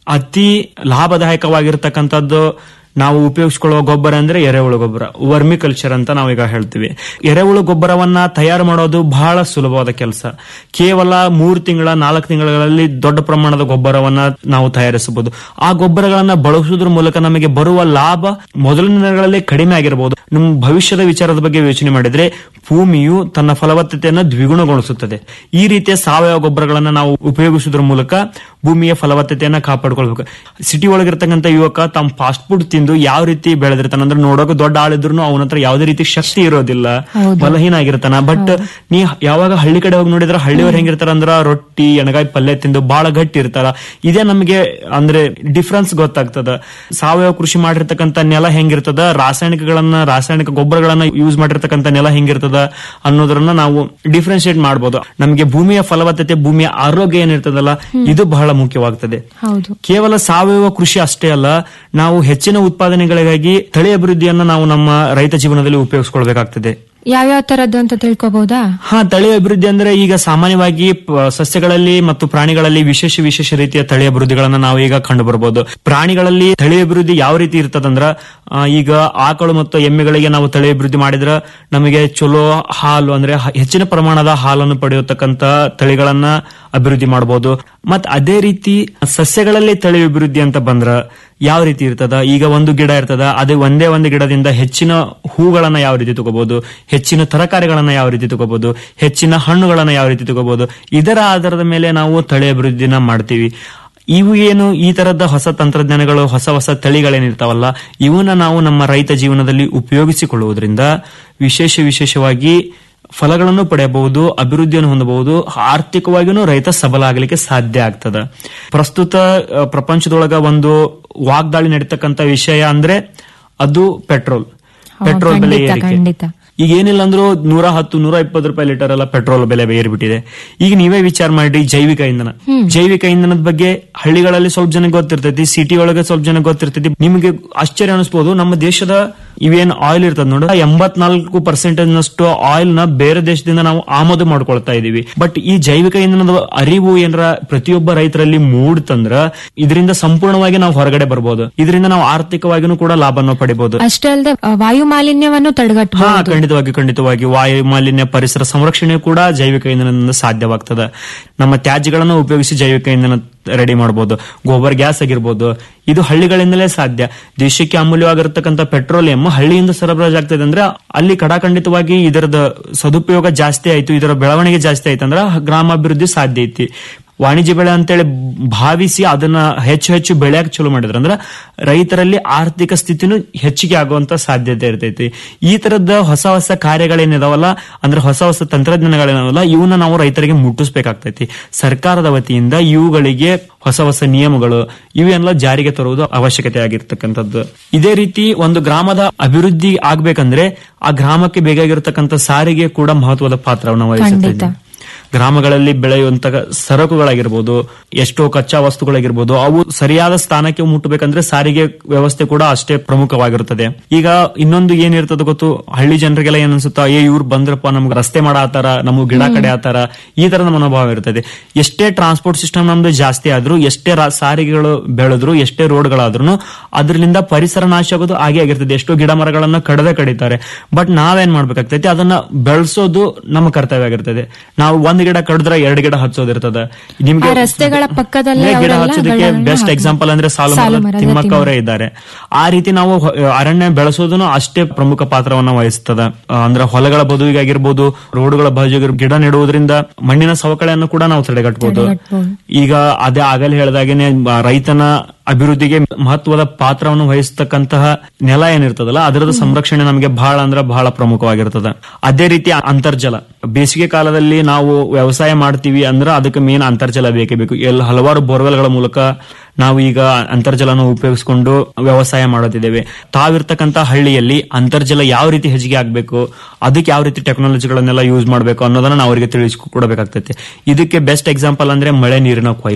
ಅತಿ ಲಾಭದಾಯಕವಾಗಿರ್ತಕ್ಕಂಥದ್ದು ನಾವು ಉಪಯೋಗಿಸ್ಕೊಳ್ಳುವ ಗೊಬ್ಬರ ಅಂದ್ರೆ ಎರೆಹುಳು ಗೊಬ್ಬರ ವರ್ಮಿ ಕಲ್ಚರ್ ಅಂತ ನಾವೀಗ ಹೇಳ್ತೀವಿ ಎರೆಹುಳು ಗೊಬ್ಬರವನ್ನ ತಯಾರು ಮಾಡೋದು ಬಹಳ ಸುಲಭವಾದ ಕೆಲಸ ಕೇವಲ ಮೂರು ತಿಂಗಳ ನಾಲ್ಕು ತಿಂಗಳಲ್ಲಿ ದೊಡ್ಡ ಪ್ರಮಾಣದ ಗೊಬ್ಬರವನ್ನ ನಾವು ತಯಾರಿಸಬಹುದು ಆ ಗೊಬ್ಬರಗಳನ್ನ ಬಳಸುವುದ್ರ ಮೂಲಕ ನಮಗೆ ಬರುವ ಲಾಭ ಮೊದಲಿನ ದಿನಗಳಲ್ಲಿ ಕಡಿಮೆ ಆಗಿರಬಹುದು ನಮ್ಮ ಭವಿಷ್ಯದ ವಿಚಾರದ ಬಗ್ಗೆ ಯೋಚನೆ ಮಾಡಿದ್ರೆ ಭೂಮಿಯು ತನ್ನ ಫಲವತ್ತತೆಯನ್ನು ದ್ವಿಗುಣಗೊಳಿಸುತ್ತದೆ ಈ ರೀತಿಯ ಸಾವಯವ ಗೊಬ್ಬರಗಳನ್ನ ನಾವು ಉಪಯೋಗಿಸುವುದ್ರ ಮೂಲಕ ಭೂಮಿಯ ಫಲವತ್ತತೆಯನ್ನ ಕಾಪಾಡ್ಕೊಳ್ಬೇಕು ಸಿಟಿ ಒಳಗಿರ್ತಕ್ಕಂಥ ಯುವಕ ತಮ್ಮ ಫಾಸ್ಟ್ ಫುಡ್ ತಿಂದು ಯಾವ ರೀತಿ ಬೆಳೆದಿರ್ತಾನ ಅಂದ್ರೆ ನೋಡೋಕೆ ದೊಡ್ಡ ಆಳಿದ್ರು ಅವನ ಹತ್ರ ಯಾವುದೇ ರೀತಿ ಶಕ್ತಿ ಇರೋದಿಲ್ಲ ಬಲಹೀನ ಆಗಿರ್ತಾನ ಬಟ್ ನೀ ಯಾವಾಗ ಹಳ್ಳಿ ಕಡೆ ಹೋಗಿ ನೋಡಿದ್ರೆ ಹಳ್ಳಿಯವ್ರು ಹೆಂಗಿರ್ತಾರ ಅಂದ್ರ ರೊಟ್ಟಿ ಎಣಗಾಯಿ ಪಲ್ಯ ತಿಂದು ಬಹಳ ಗಟ್ಟಿ ಇರ್ತಾರ ಇದೇ ನಮಗೆ ಅಂದ್ರೆ ಡಿಫ್ರೆನ್ಸ್ ಗೊತ್ತಾಗ್ತದ ಸಾವಯವ ಕೃಷಿ ಮಾಡಿರ್ತಕ್ಕಂಥ ನೆಲ ಹೆಂಗಿರ್ತದ ರಾಸಾಯನಿಕಗಳನ್ನ ರಾಸಾಯನಿಕ ಗೊಬ್ಬರಗಳನ್ನ ಯೂಸ್ ಮಾಡಿರ್ತಕ್ಕಂಥ ನೆಲ ಹೆಂಗಿರ್ತದ ಅನ್ನೋದ್ರನ್ನ ನಾವು ಡಿಫ್ರೆನ್ಶಿಯೇಟ್ ಮಾಡಬಹುದು ನಮಗೆ ಭೂಮಿಯ ಫಲವತ್ತತೆ ಭೂಮಿಯ ಆರೋಗ್ಯ ಏನಿರ್ತದಲ್ಲ ಇದು ಬಹಳ ಮುಖ್ಯವಾಗ್ತದೆ ಹೌದು ಕೇವಲ ಸಾವಯವ ಕೃಷಿ ಅಷ್ಟೇ ಅಲ್ಲ ನಾವು ಹೆಚ್ಚಿನ ಉತ್ಪಾದನೆಗಳಿಗಾಗಿ ತಳಿ ಅಭಿವೃದ್ಧಿಯನ್ನ ನಾವು ನಮ್ಮ ರೈತ ಜೀವನದಲ್ಲಿ ಉಪಯೋಗಿಸ್ಕೊಳ್ಬೇಕಾಗ್ತದೆ ಯಾವ್ಯಾವ ತರದ್ದು ಅಂತ ತಿಳ್ಕೊಬಹುದಾ ಹಾ ತಳಿ ಅಭಿವೃದ್ಧಿ ಅಂದ್ರೆ ಈಗ ಸಾಮಾನ್ಯವಾಗಿ ಪ- ಸಸ್ಯಗಳಲ್ಲಿ ಮತ್ತು ಪ್ರಾಣಿಗಳಲ್ಲಿ ವಿಶೇಷ ವಿಶೇಷ ರೀತಿಯ ತಳಿ ಅಭಿವೃದ್ಧಿಗಳನ್ನ ನಾವು ಈಗ ಕಂಡು ಬರಬಹುದು ಪ್ರಾಣಿಗಳಲ್ಲಿ ತಳಿ ಅಭಿವೃದ್ಧಿ ಯಾವ ರೀತಿ ಇರ್ತದಂದ್ರ ಆ, ಈಗ ಆಕಳು ಮತ್ತು ಎಮ್ಮೆಗಳಿಗೆ ನಾವು ತಳಿ ಅಭಿವೃದ್ಧಿ ಮಾಡಿದ್ರ ನಮಗೆ ಚಲೋ ಹಾಲು ಅಂದ್ರೆ ಹ- ಹೆಚ್ಚಿನ ಪ್ರಮಾಣದ ಹಾಲನ್ನು ಪಡೆಯತಕ್ಕಂತ ತಳಿಗಳನ್ನ ಅಭಿವೃದ್ಧಿ ಮಾಡಬಹುದು ಮತ್ ಅದೇ ರೀತಿ ಸಸ್ಯಗಳಲ್ಲಿ ತಳಿ ಅಭಿವೃದ್ಧಿ ಅಂತ ಬಂದ್ರ ಯಾವ ರೀತಿ ಇರ್ತದ ಈಗ ಒಂದು ಗಿಡ ಇರ್ತದ ಅದೇ ಒಂದೇ ಒಂದು ಗಿಡದಿಂದ ಹೆಚ್ಚಿನ ಹೂಗಳನ್ನ ಯಾವ ರೀತಿ ತಗೋಬಹುದು ಹೆಚ್ಚಿನ ತರಕಾರಿಗಳನ್ನ ಯಾವ ರೀತಿ ತಗೋಬಹುದು ಹೆಚ್ಚಿನ ಹಣ್ಣುಗಳನ್ನ ಯಾವ ರೀತಿ ತಗೋಬಹುದು ಇದರ ಆಧಾರದ ಮೇಲೆ ನಾವು ತಳಿ ಅಭಿವೃದ್ಧಿನ ಮಾಡ್ತೀವಿ ಇವು ಏನು ಈ ತರದ ಹೊಸ ತಂತ್ರಜ್ಞಾನಗಳು ಹೊಸ ಹೊಸ ತಳಿಗಳೇನಿರ್ತಾವಲ್ಲ ಇವನ್ನ ನಾವು ನಮ್ಮ ರೈತ ಜೀವನದಲ್ಲಿ ಉಪಯೋಗಿಸಿಕೊಳ್ಳುವುದರಿಂದ ವಿಶೇಷ ವಿಶೇಷವಾಗಿ ಫಲಗಳನ್ನು ಪಡೆಯಬಹುದು ಅಭಿವೃದ್ಧಿಯನ್ನು ಹೊಂದಬಹುದು ಆರ್ಥಿಕವಾಗಿಯೂ ರೈತ ಸಬಲ ಆಗಲಿಕ್ಕೆ ಸಾಧ್ಯ ಆಗ್ತದ ಪ್ರಸ್ತುತ ಆ, ಪ್ರಪಂಚದೊಳಗ ಒಂದು ವಾಗ್ದಾಳಿ ನಡೀತಕ್ಕಂತ ವಿಷಯ ಅಂದ್ರೆ ಅದು ಪೆಟ್ರೋಲ್ ಪೆಟ್ರೋಲ್ ಬೆಲೆ ಖಂಡಿತ ಏರಿಕೆ ಖಂಡಿತ ಈಗ ಏನಿಲ್ಲ ಅಂದ್ರೂ ನೂರ ಹತ್ತು ನೂರ ಇಪ್ಪತ್ತು ರೂಪಾಯಿ ಲೀಟರ್ ಎಲ್ಲ ಪೆಟ್ರೋಲ್ ಬೆಲೆ ಏರ್ಬಿಟ್ಟಿದೆ ಈಗ ನೀವೇ ವಿಚಾರ ಮಾಡಿ ಜೈವಿಕ ಇಂಧನ ಜೈವಿಕ ಇಂಧನದ ಬಗ್ಗೆ ಹಳ್ಳಿಗಳಲ್ಲಿ ಸ್ವಲ್ಪ ಜನ ಗೊತ್ತಿರ್ತೈತಿ ಸಿಟಿ ಒಳಗೆ ಸ್ವಲ್ಪ ಜನ ಗೊತ್ತಿರ್ತೈತಿ ನಿಮಗೆ ಆಶ್ಚರ್ಯ ಅನಿಸ್ಬೋದು ನಮ್ಮ ದೇಶದ ಇವೇನ್ ಆಯಿಲ್ ಇರ್ತದ ನೋಡ ಎಂಬತ್ನಾಲ್ಕು ಪರ್ಸೆಂಟೇಜ್ ನಷ್ಟು ಆಯಿಲ್ ನ ಬೇರೆ ದೇಶದಿಂದ ನಾವು ಆಮದು ಮಾಡ್ಕೊಳ್ತಾ ಇದೀವಿ ಬಟ್ ಈ ಜೈವಿಕ ಇಂಧನದ ಅರಿವು ಏನಾರ ಪ್ರತಿಯೊಬ್ಬ ರೈತರಲ್ಲಿ ಮೂಡ್ತಂದ್ರ ಇದರಿಂದ ಸಂಪೂರ್ಣವಾಗಿ ನಾವು ಹೊರಗಡೆ ಬರ್ಬೋದು ಇದರಿಂದ ನಾವು ಆರ್ಥಿಕವಾಗಿನೂ ಕೂಡ ಲಾಭವನ್ನು ಪಡಿಬಹುದು ಅಷ್ಟೇ ಅಲ್ಲದೆ ವಾಯು ಮಾಲಿನ್ಯವನ್ನು ಹಾ ತಡೆಗಟ್ಟಬಹುದು ಖಂಡಿತವಾಗಿ ಖಂಡಿತವಾಗಿ ವಾಯು ಮಾಲಿನ್ಯ ಪರಿಸರ ಸಂರಕ್ಷಣೆ ಕೂಡ ಜೈವಿಕ ಇಂಧನದಿಂದ ಸಾಧ್ಯವಾಗ್ತದೆ ನಮ್ಮ ತ್ಯಾಜ್ಯಗಳನ್ನು ಉಪಯೋಗಿಸಿ ಜೈವಿಕ ಇಂಧನ ರೆಡಿ ಮಾಡಬಹುದು ಗೋಬರ್ ಗ್ಯಾಸ್ ಆಗಿರ್ಬೋದು ಇದು ಹಳ್ಳಿಗಳಿಂದಲೇ ಸಾಧ್ಯ ದೇಶಕ್ಕೆ ಅಮೂಲ್ಯವಾಗಿರ್ತಕ್ಕಂಥ ಪೆಟ್ರೋಲಿಯಂ ಹಳ್ಳಿಯಿಂದ ಸರಬರಾಜು ಆಗ್ತದೆ ಅಂದ್ರೆ ಅಲ್ಲಿ ಕಡಾಖಂಡಿತವಾಗಿ ಇದರದ ಸದುಪಯೋಗ ಜಾಸ್ತಿ ಆಯ್ತು ಇದರ ಬೆಳವಣಿಗೆ ಜಾಸ್ತಿ ಆಯ್ತು ಅಂದ್ರೆ ಗ್ರಾಮಾಭಿವೃದ್ಧಿ ಸಾಧ್ಯ ಐತಿ ವಾಣಿಜ್ಯ ಬೆಳೆ ಅಂತೇಳಿ ಭಾವಿಸಿ ಅದನ್ನ ಹೆಚ್ಚು ಹೆಚ್ಚು ಬೆಳೆಯಕ್ ಚಲೋ ಮಾಡಿದ್ರ ಅಂದ್ರ ರೈತರಲ್ಲಿ ಆರ್ಥಿಕ ಸ್ಥಿತಿನೂ ಹೆಚ್ಚಿಗೆ ಆಗುವಂತ ಸಾಧ್ಯತೆ ಇರ್ತೈತಿ ಈ ತರದ ಹೊಸ ಹೊಸ ಕಾರ್ಯಗಳೇನಿದಾವಲ್ಲ ಅಂದ್ರೆ ಹೊಸ ಹೊಸ ತಂತ್ರಜ್ಞಾನಗಳೇನಾವಲ್ಲ ಇವನ್ನ ನಾವು ರೈತರಿಗೆ ಮುಟ್ಟಿಸ್ಬೇಕಾಗ್ತೈತಿ ಸರ್ಕಾರದ ವತಿಯಿಂದ ಇವುಗಳಿಗೆ ಹೊಸ ಹೊಸ ನಿಯಮಗಳು ಇವೆಲ್ಲ ಜಾರಿಗೆ ತರುವುದು ಅವಶ್ಯಕತೆ ಆಗಿರ್ತಕ್ಕಂಥದ್ದು ಇದೇ ರೀತಿ ಒಂದು ಗ್ರಾಮದ ಅಭಿವೃದ್ಧಿ ಆಗ್ಬೇಕಂದ್ರೆ ಆ ಗ್ರಾಮಕ್ಕೆ ಬೇಕಾಗಿರ್ತಕ್ಕಂಥ ಸಾರಿಗೆ ಕೂಡ ಮಹತ್ವದ ಪಾತ್ರವನ್ನು ವಹಿಸುತ್ತದೆ ಗ್ರಾಮಗಳಲ್ಲಿ ಬೆಳೆಯುವಂತಹ ಸರಕುಗಳಾಗಿರ್ಬೋದು ಎಷ್ಟೋ ಕಚ್ಚಾ ವಸ್ತುಗಳಾಗಿರ್ಬೋದು ಅವು ಸರಿಯಾದ ಸ್ಥಾನಕ್ಕೆ ಮುಟ್ಟಬೇಕಂದ್ರೆ ಸಾರಿಗೆ ವ್ಯವಸ್ಥೆ ಕೂಡ ಅಷ್ಟೇ ಪ್ರಮುಖವಾಗಿರುತ್ತದೆ ಈಗ ಇನ್ನೊಂದು ಏನಿರ್ತದೆ ಗೊತ್ತು ಹಳ್ಳಿ ಜನರಿಗೆಲ್ಲ ಏನ್ ಅನ್ಸುತ್ತಾ ಏ ಇವ್ರು ಬಂದ್ರಪ್ಪ ನಮ್ಗೆ ರಸ್ತೆ ಮಾಡಾತಾರ ನಮ್ಗೆ ಗಿಡ ಕಡೆ ಆತಾರ ಈ ತರದ ಮನೋಭಾವ ಇರ್ತದೆ ಎಷ್ಟೇ ಟ್ರಾನ್ಸ್ಪೋರ್ಟ್ ಸಿಸ್ಟಮ್ ನಮ್ದು ಜಾಸ್ತಿ ಆದ್ರೂ ಎಷ್ಟೇ ರಾ- ಸಾರಿಗೆಗಳು ಬೆಳೆದ್ರು ಎಷ್ಟೇ ರೋಡ್ಗಳಾದ್ರೂ ಅದರಿಂದ ಪರಿಸರ ನಾಶ ಆಗೋದು ಹಾಗೆ ಆಗಿರ್ತದೆ ಎಷ್ಟೋ ಗಿಡ ಮರಗಳನ್ನ ಕಡದೆ ಕಡಿತಾರೆ ಬಟ್ ನಾವೇನ್ ಮಾಡ್ಬೇಕಾಗ್ತೈತಿ ಅದನ್ನ ಬೆಳೆಸೋದು ನಮ್ಮ ಕರ್ತವ್ಯ ಆಗಿರ್ತದೆ ನಾವು ಒಂದ್ ಗಿಡ ಕಡಿದ್ರೆ ಎರಡ್ ಗಿಡ ಹಚ್ಚೋದಿರ್ತದೆ ನಿಮ್ಗೆ ಆ ರಸ್ತೆಗಳ ಪಕ್ಕದಲ್ಲೇ ಗಿಡ ಅವರೆಲ್ಲ ಹಚ್ಚೋದಕ್ಕೆ ಗಿಡಗಳನ್ನ ಬೆಸ್ಟ್ ಹಾಕ್ತಾರೆ. ಎಕ್ಸಾಂಪಲ್ ಅಂದ್ರೆ ಸಾಲು ಸಾಲು ಮರದ ಮರದ ತಿಮ್ಮಕ್ಕ ತಿಮ್ಮಕ್ಕ. ಅವರೇ ಇದ್ದಾರೆ ಆ ರೀತಿ ನಾವು ಹೊ- ಅರಣ್ಯ ಬೆಳೆಸೋದನ್ನು ಅಷ್ಟೇ ಪ್ರಮುಖ ಪಾತ್ರವನ್ನ ವಹಿಸ್ತದ ಆ, ಅಂದ್ರೆ ಹೊಲಗಳ ಬದುವಿಗಾಗಿರ್ಬೋದು ರೋಡ್ಗಳ ಬಾಜು ಗಿಡ ನೆಡುವುದರಿಂದ ಮಣ್ಣಿನ ಸವಕಳಿಯನ್ನು ಕೂಡ ನಾವು ತಡೆಗಟ್ಟಬಹುದು ತಡೆಗಟ್ಬೋದು. ಈಗ ಅದೇ ಆಗಲೇ ಹೇಳಿದಾಗೇನೆ ಬ- ರೈತನ ಅಭಿವೃದ್ಧಿಗೆ ಮಹತ್ವದ ಪಾತ್ರವನ್ನು ವಹಿಸತಕ್ಕಂತಹ ನೆಲ ಏನಿರ್ತದಲ್ಲ ಅದರದ ಸಂರಕ್ಷಣೆ ನಮಗೆ ಬಹಳ ಅಂದ್ರೆ ಬಹಳ ಪ್ರಮುಖವಾಗಿರ್ತದ ಅದೇ ರೀತಿ ಅಂತರ್ಜಲ ಬೇಸಿಗೆ ಕಾಲದಲ್ಲಿ ನಾವು ವ್ಯವಸಾಯ ಮಾಡ್ತೀವಿ ಅಂದ್ರೆ ಅದಕ್ಕೆ ಮೇನ್ ಅಂತರ್ಜಲ ಬೇಕೇ ಬೇಕು ಎಲ್ಲ ಹಲವಾರು ಬೋರ್ವೆಲ್ಗಳ ಮೂಲಕ ನಾವು ಈಗ ಅಂತರ್ಜಲನ ಉಪಯೋಗಿಸಿಕೊಂಡು ವ್ಯವಸಾಯ ಮಾಡೋದಿದ್ದೇವೆ ತಾವಿರ್ತಕ್ಕಂತ ಹಳ್ಳಿಯಲ್ಲಿ ಅಂತರ್ಜಲ ಯಾವ ರೀತಿ ಹೆಚ್ಚಿಗೆ ಆಗ್ಬೇಕು ಅದಕ್ಕೆ ಯಾವ ರೀತಿ ಟೆಕ್ನಾಲಜಿಗಳನ್ನೆಲ್ಲ ಯೂಸ್ ಮಾಡಬೇಕು ಅನ್ನೋದನ್ನ ನಾವು ಅವರಿಗೆ ತಿಳಿಸಿಕೊಡಬೇಕಾಗ್ತೈತೆ ಇದಕ್ಕೆ ಬೆಸ್ಟ್ ಎಕ್ಸಾಂಪಲ್ ಅಂದ್ರೆ ಮಳೆ ನೀರಿನ ಕೊಯ್ಲು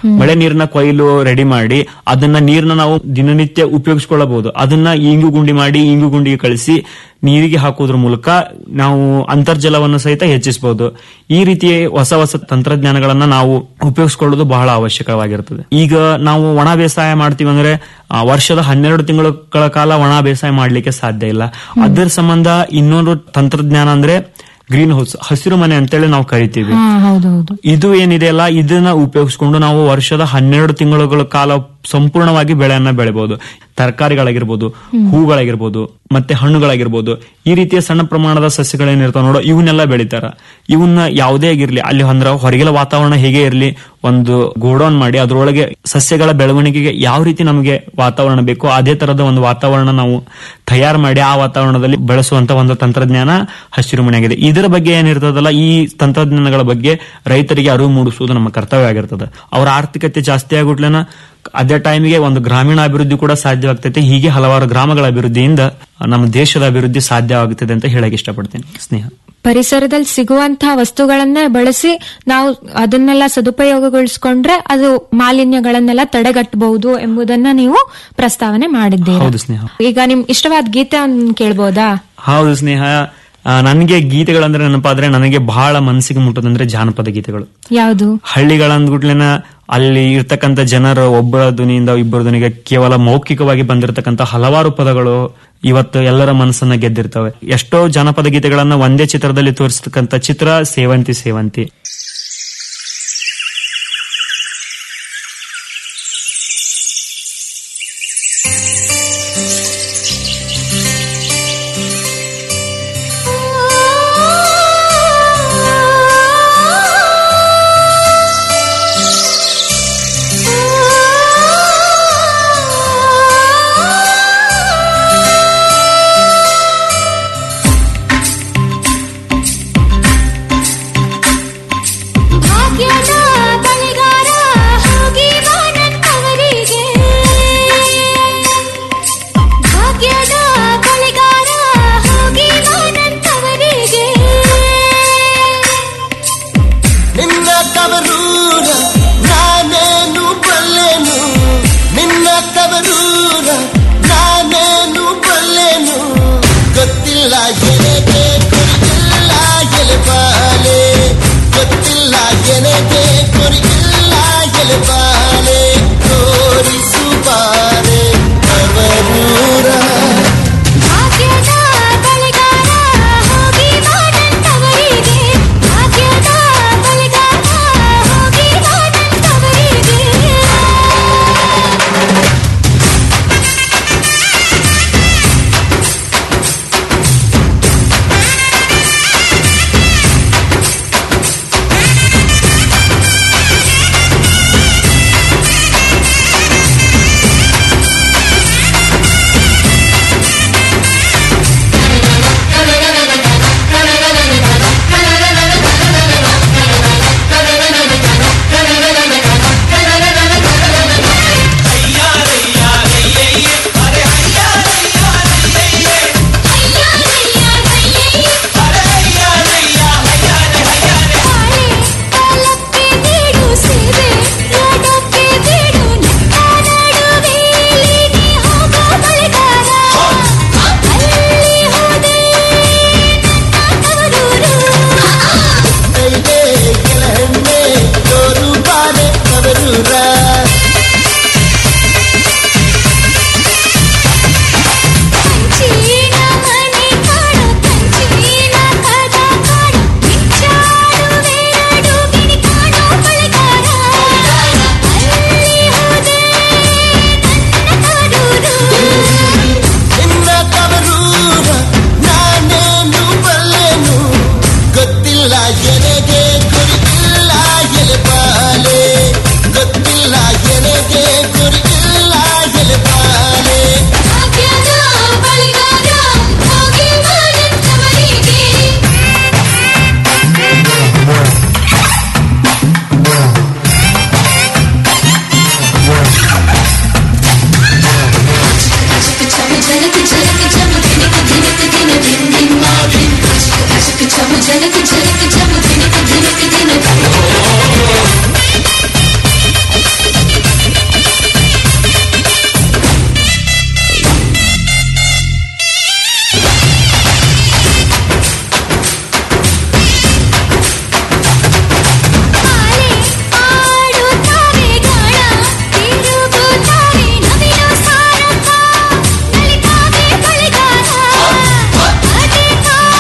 ಮಳೆ ನೀರನ್ನ ಕೊಯ್ಲು ರೆಡಿ ಮಾಡಿ ಅದನ್ನ ನೀರನ್ನ ನಾವು ದಿನನಿತ್ಯ ಉಪಯೋಗಿಸ್ಕೊಳ್ಳಬಹುದು ಅದನ್ನ ಇಂಗು ಗುಂಡಿ ಮಾಡಿ ಇಂಗು ಗುಂಡಿಗೆ ಕಳಿಸಿ ನೀರಿಗೆ ಹಾಕೋದ್ರ ಮೂಲಕ ನಾವು ಅಂತರ್ಜಲವನ್ನು ಸಹಿತ ಹೆಚ್ಚಿಸಬಹುದು ಈ ರೀತಿಯ ಹೊಸ ಹೊಸ ತಂತ್ರಜ್ಞಾನಗಳನ್ನ ನಾವು ಉಪಯೋಗಿಸ್ಕೊಳ್ಳೋದು ಬಹಳ ಅವಶ್ಯಕವಾಗಿರ್ತದೆ ಈಗ ನಾವು ಒಣ ಬೇಸಾಯ ಮಾಡ್ತೀವಿ ಅಂದ್ರೆ ಆ, ವರ್ಷದ ಹನ್ನೆರಡು ತಿಂಗಳ ಕಾಲ ಒಣ ಬೇಸಾಯ ಮಾಡ್ಲಿಕ್ಕೆ ಸಾಧ್ಯ ಇಲ್ಲ ಅದರ ಸಂಬಂಧ ಇನ್ನೊಂದು ತಂತ್ರಜ್ಞಾನ ಅಂದ್ರೆ ಗ್ರೀನ್ ಹೌಸ್ ಹಸಿರು ಮನೆ ಅಂತೇಳಿ ನಾವು ಕರಿತೀವಿ ಹಾ ಹೌದೌದು ಇದು ಏನಿದೆ ಅಲ್ಲ ಇದನ್ನ ಉಪಯೋಗಿಸ್ಕೊಂಡು ನಾವು ವರ್ಷದ ಹನ್ನೆರಡು ತಿಂಗಳುಗಳ ಕಾಲ ಸಂಪೂರ್ಣವಾಗಿ ಬೆಳೆಯನ್ನ ಬೆಳಿಬಹುದು ತರಕಾರಿಗಳಾಗಿರ್ಬೋದು ಹೂಗಳಾಗಿರ್ಬೋದು ಮತ್ತೆ ಹಣ್ಣುಗಳಾಗಿರ್ಬೋದು ಈ ರೀತಿಯ ಸಣ್ಣ ಪ್ರಮಾಣದ ಸಸ್ಯಗಳೇನಿರ್ತಾವ ನೋಡೋ ಇವನ್ನೆಲ್ಲ ಬೆಳಿತಾರ ಇವನ್ನ ಯಾವುದೇ ಆಗಿರ್ಲಿ ಅಲ್ಲಿ ಅಂದ್ರ ಹೊರಗಿನ ವಾತಾವರಣ ಹೇಗೆ ಇರಲಿ ಒಂದು ಗೋಡೌನ್ ಮಾಡಿ ಅದರೊಳಗೆ ಸಸ್ಯಗಳ ಬೆಳವಣಿಗೆಗೆ ಯಾವ ರೀತಿ ನಮಗೆ ವಾತಾವರಣ ಬೇಕೋ ಅದೇ ತರದ ಒಂದು ವಾತಾವರಣ ನಾವು ತಯಾರು ಮಾಡಿ ಆ ವಾತಾವರಣದಲ್ಲಿ ಬೆಳೆಸುವಂತ ಒಂದು ತಂತ್ರಜ್ಞಾನ ಹಸಿರು ಮನೆಯಾಗಿದೆ ಇದರ ಬಗ್ಗೆ ಏನಿರ್ತದಲ್ಲ ಈ ತಂತ್ರಜ್ಞಾನಗಳ ಬಗ್ಗೆ ರೈತರಿಗೆ ಅರಿವು ಮೂಡಿಸುವುದು ನಮ್ಮ ಕರ್ತವ್ಯ ಆಗಿರ್ತದೆ ಅವರ ಆರ್ಥಿಕತೆ ಜಾಸ್ತಿ ಆಗ್ಬಿಟ್ಲೇನ ಅದೇ ಟೈಮಿಗೆ ಒಂದು ಗ್ರಾಮೀಣ ಅಭಿವೃದ್ಧಿ ಕೂಡ ಸಾಧ್ಯವಾಗ್ತೈತೆ ಹೀಗೆ ಹಲವಾರು ಗ್ರಾಮಗಳ ಅಭಿವೃದ್ಧಿಯಿಂದ ನಮ್ಮ ದೇಶದ ಅಭಿವೃದ್ಧಿ ಸಾಧ್ಯವಾಗುತ್ತದೆ ಅಂತ ಹೇಳಕ್ ಇಷ್ಟಪಡ್ತೇನೆ ಸ್ನೇಹ ಪರಿಸರದಲ್ಲಿ ಸಿಗುವಂತಹ ವಸ್ತುಗಳನ್ನೇ ಬಳಸಿ ನಾವು ಅದನ್ನೆಲ್ಲ ಸದುಪಯೋಗಗೊಳಿಸಿಕೊಂಡ್ರೆ ಅದು ಮಾಲಿನ್ಯಗಳನ್ನೆಲ್ಲ ತಡೆಗಟ್ಟಬಹುದು ಎಂಬುದನ್ನ ನೀವು ಪ್ರಸ್ತಾವನೆ ಮಾಡಿದ್ದೀರಿ ಹೌದು ಸ್ನೇಹ ಈಗ ನಿಮ್ ಇಷ್ಟವಾದ ಗೀತೆ ಕೇಳ್ಬೋದಾ ಹೌದು ಸ್ನೇಹ ಆ, ನನಗೆ ಗೀತೆಗಳಂದ್ರೆ ನೆನಪಾದ್ರೆ ನನಗೆ ಬಹಳ ಮನಸ್ಸಿಗೆ ಮುಟ್ಟೋದಂದ್ರೆ ಜಾನಪದ ಗೀತೆಗಳು ಯಾವುದು ಹಳ್ಳಿಗಳಂದ್ಗುಟ್ಲೆನ ಅಲ್ಲಿ ಇರ್ತಕ್ಕಂಥ ಜನರು ಒಬ್ಬರ ಧ್ವನಿಯಿಂದ ಇಬ್ಬರ ಧ್ವನಿಗೆ ಕೇವಲ ಮೌಖಿಕವಾಗಿ ಬಂದಿರತಕ್ಕಂಥ ಹಲವಾರು ಪದಗಳು ಇವತ್ತು ಎಲ್ಲರ ಮನಸ್ಸನ್ನ ಗೆದ್ದಿರ್ತವೆ ಎಷ್ಟೋ ಜಾನಪದ ಗೀತೆಗಳನ್ನ ಒಂದೇ ಚಿತ್ರದಲ್ಲಿ ತೋರಿಸ್ತಕ್ಕಂಥ ಚಿತ್ರ ಸೇವಂತಿ ಸೇವಂತಿ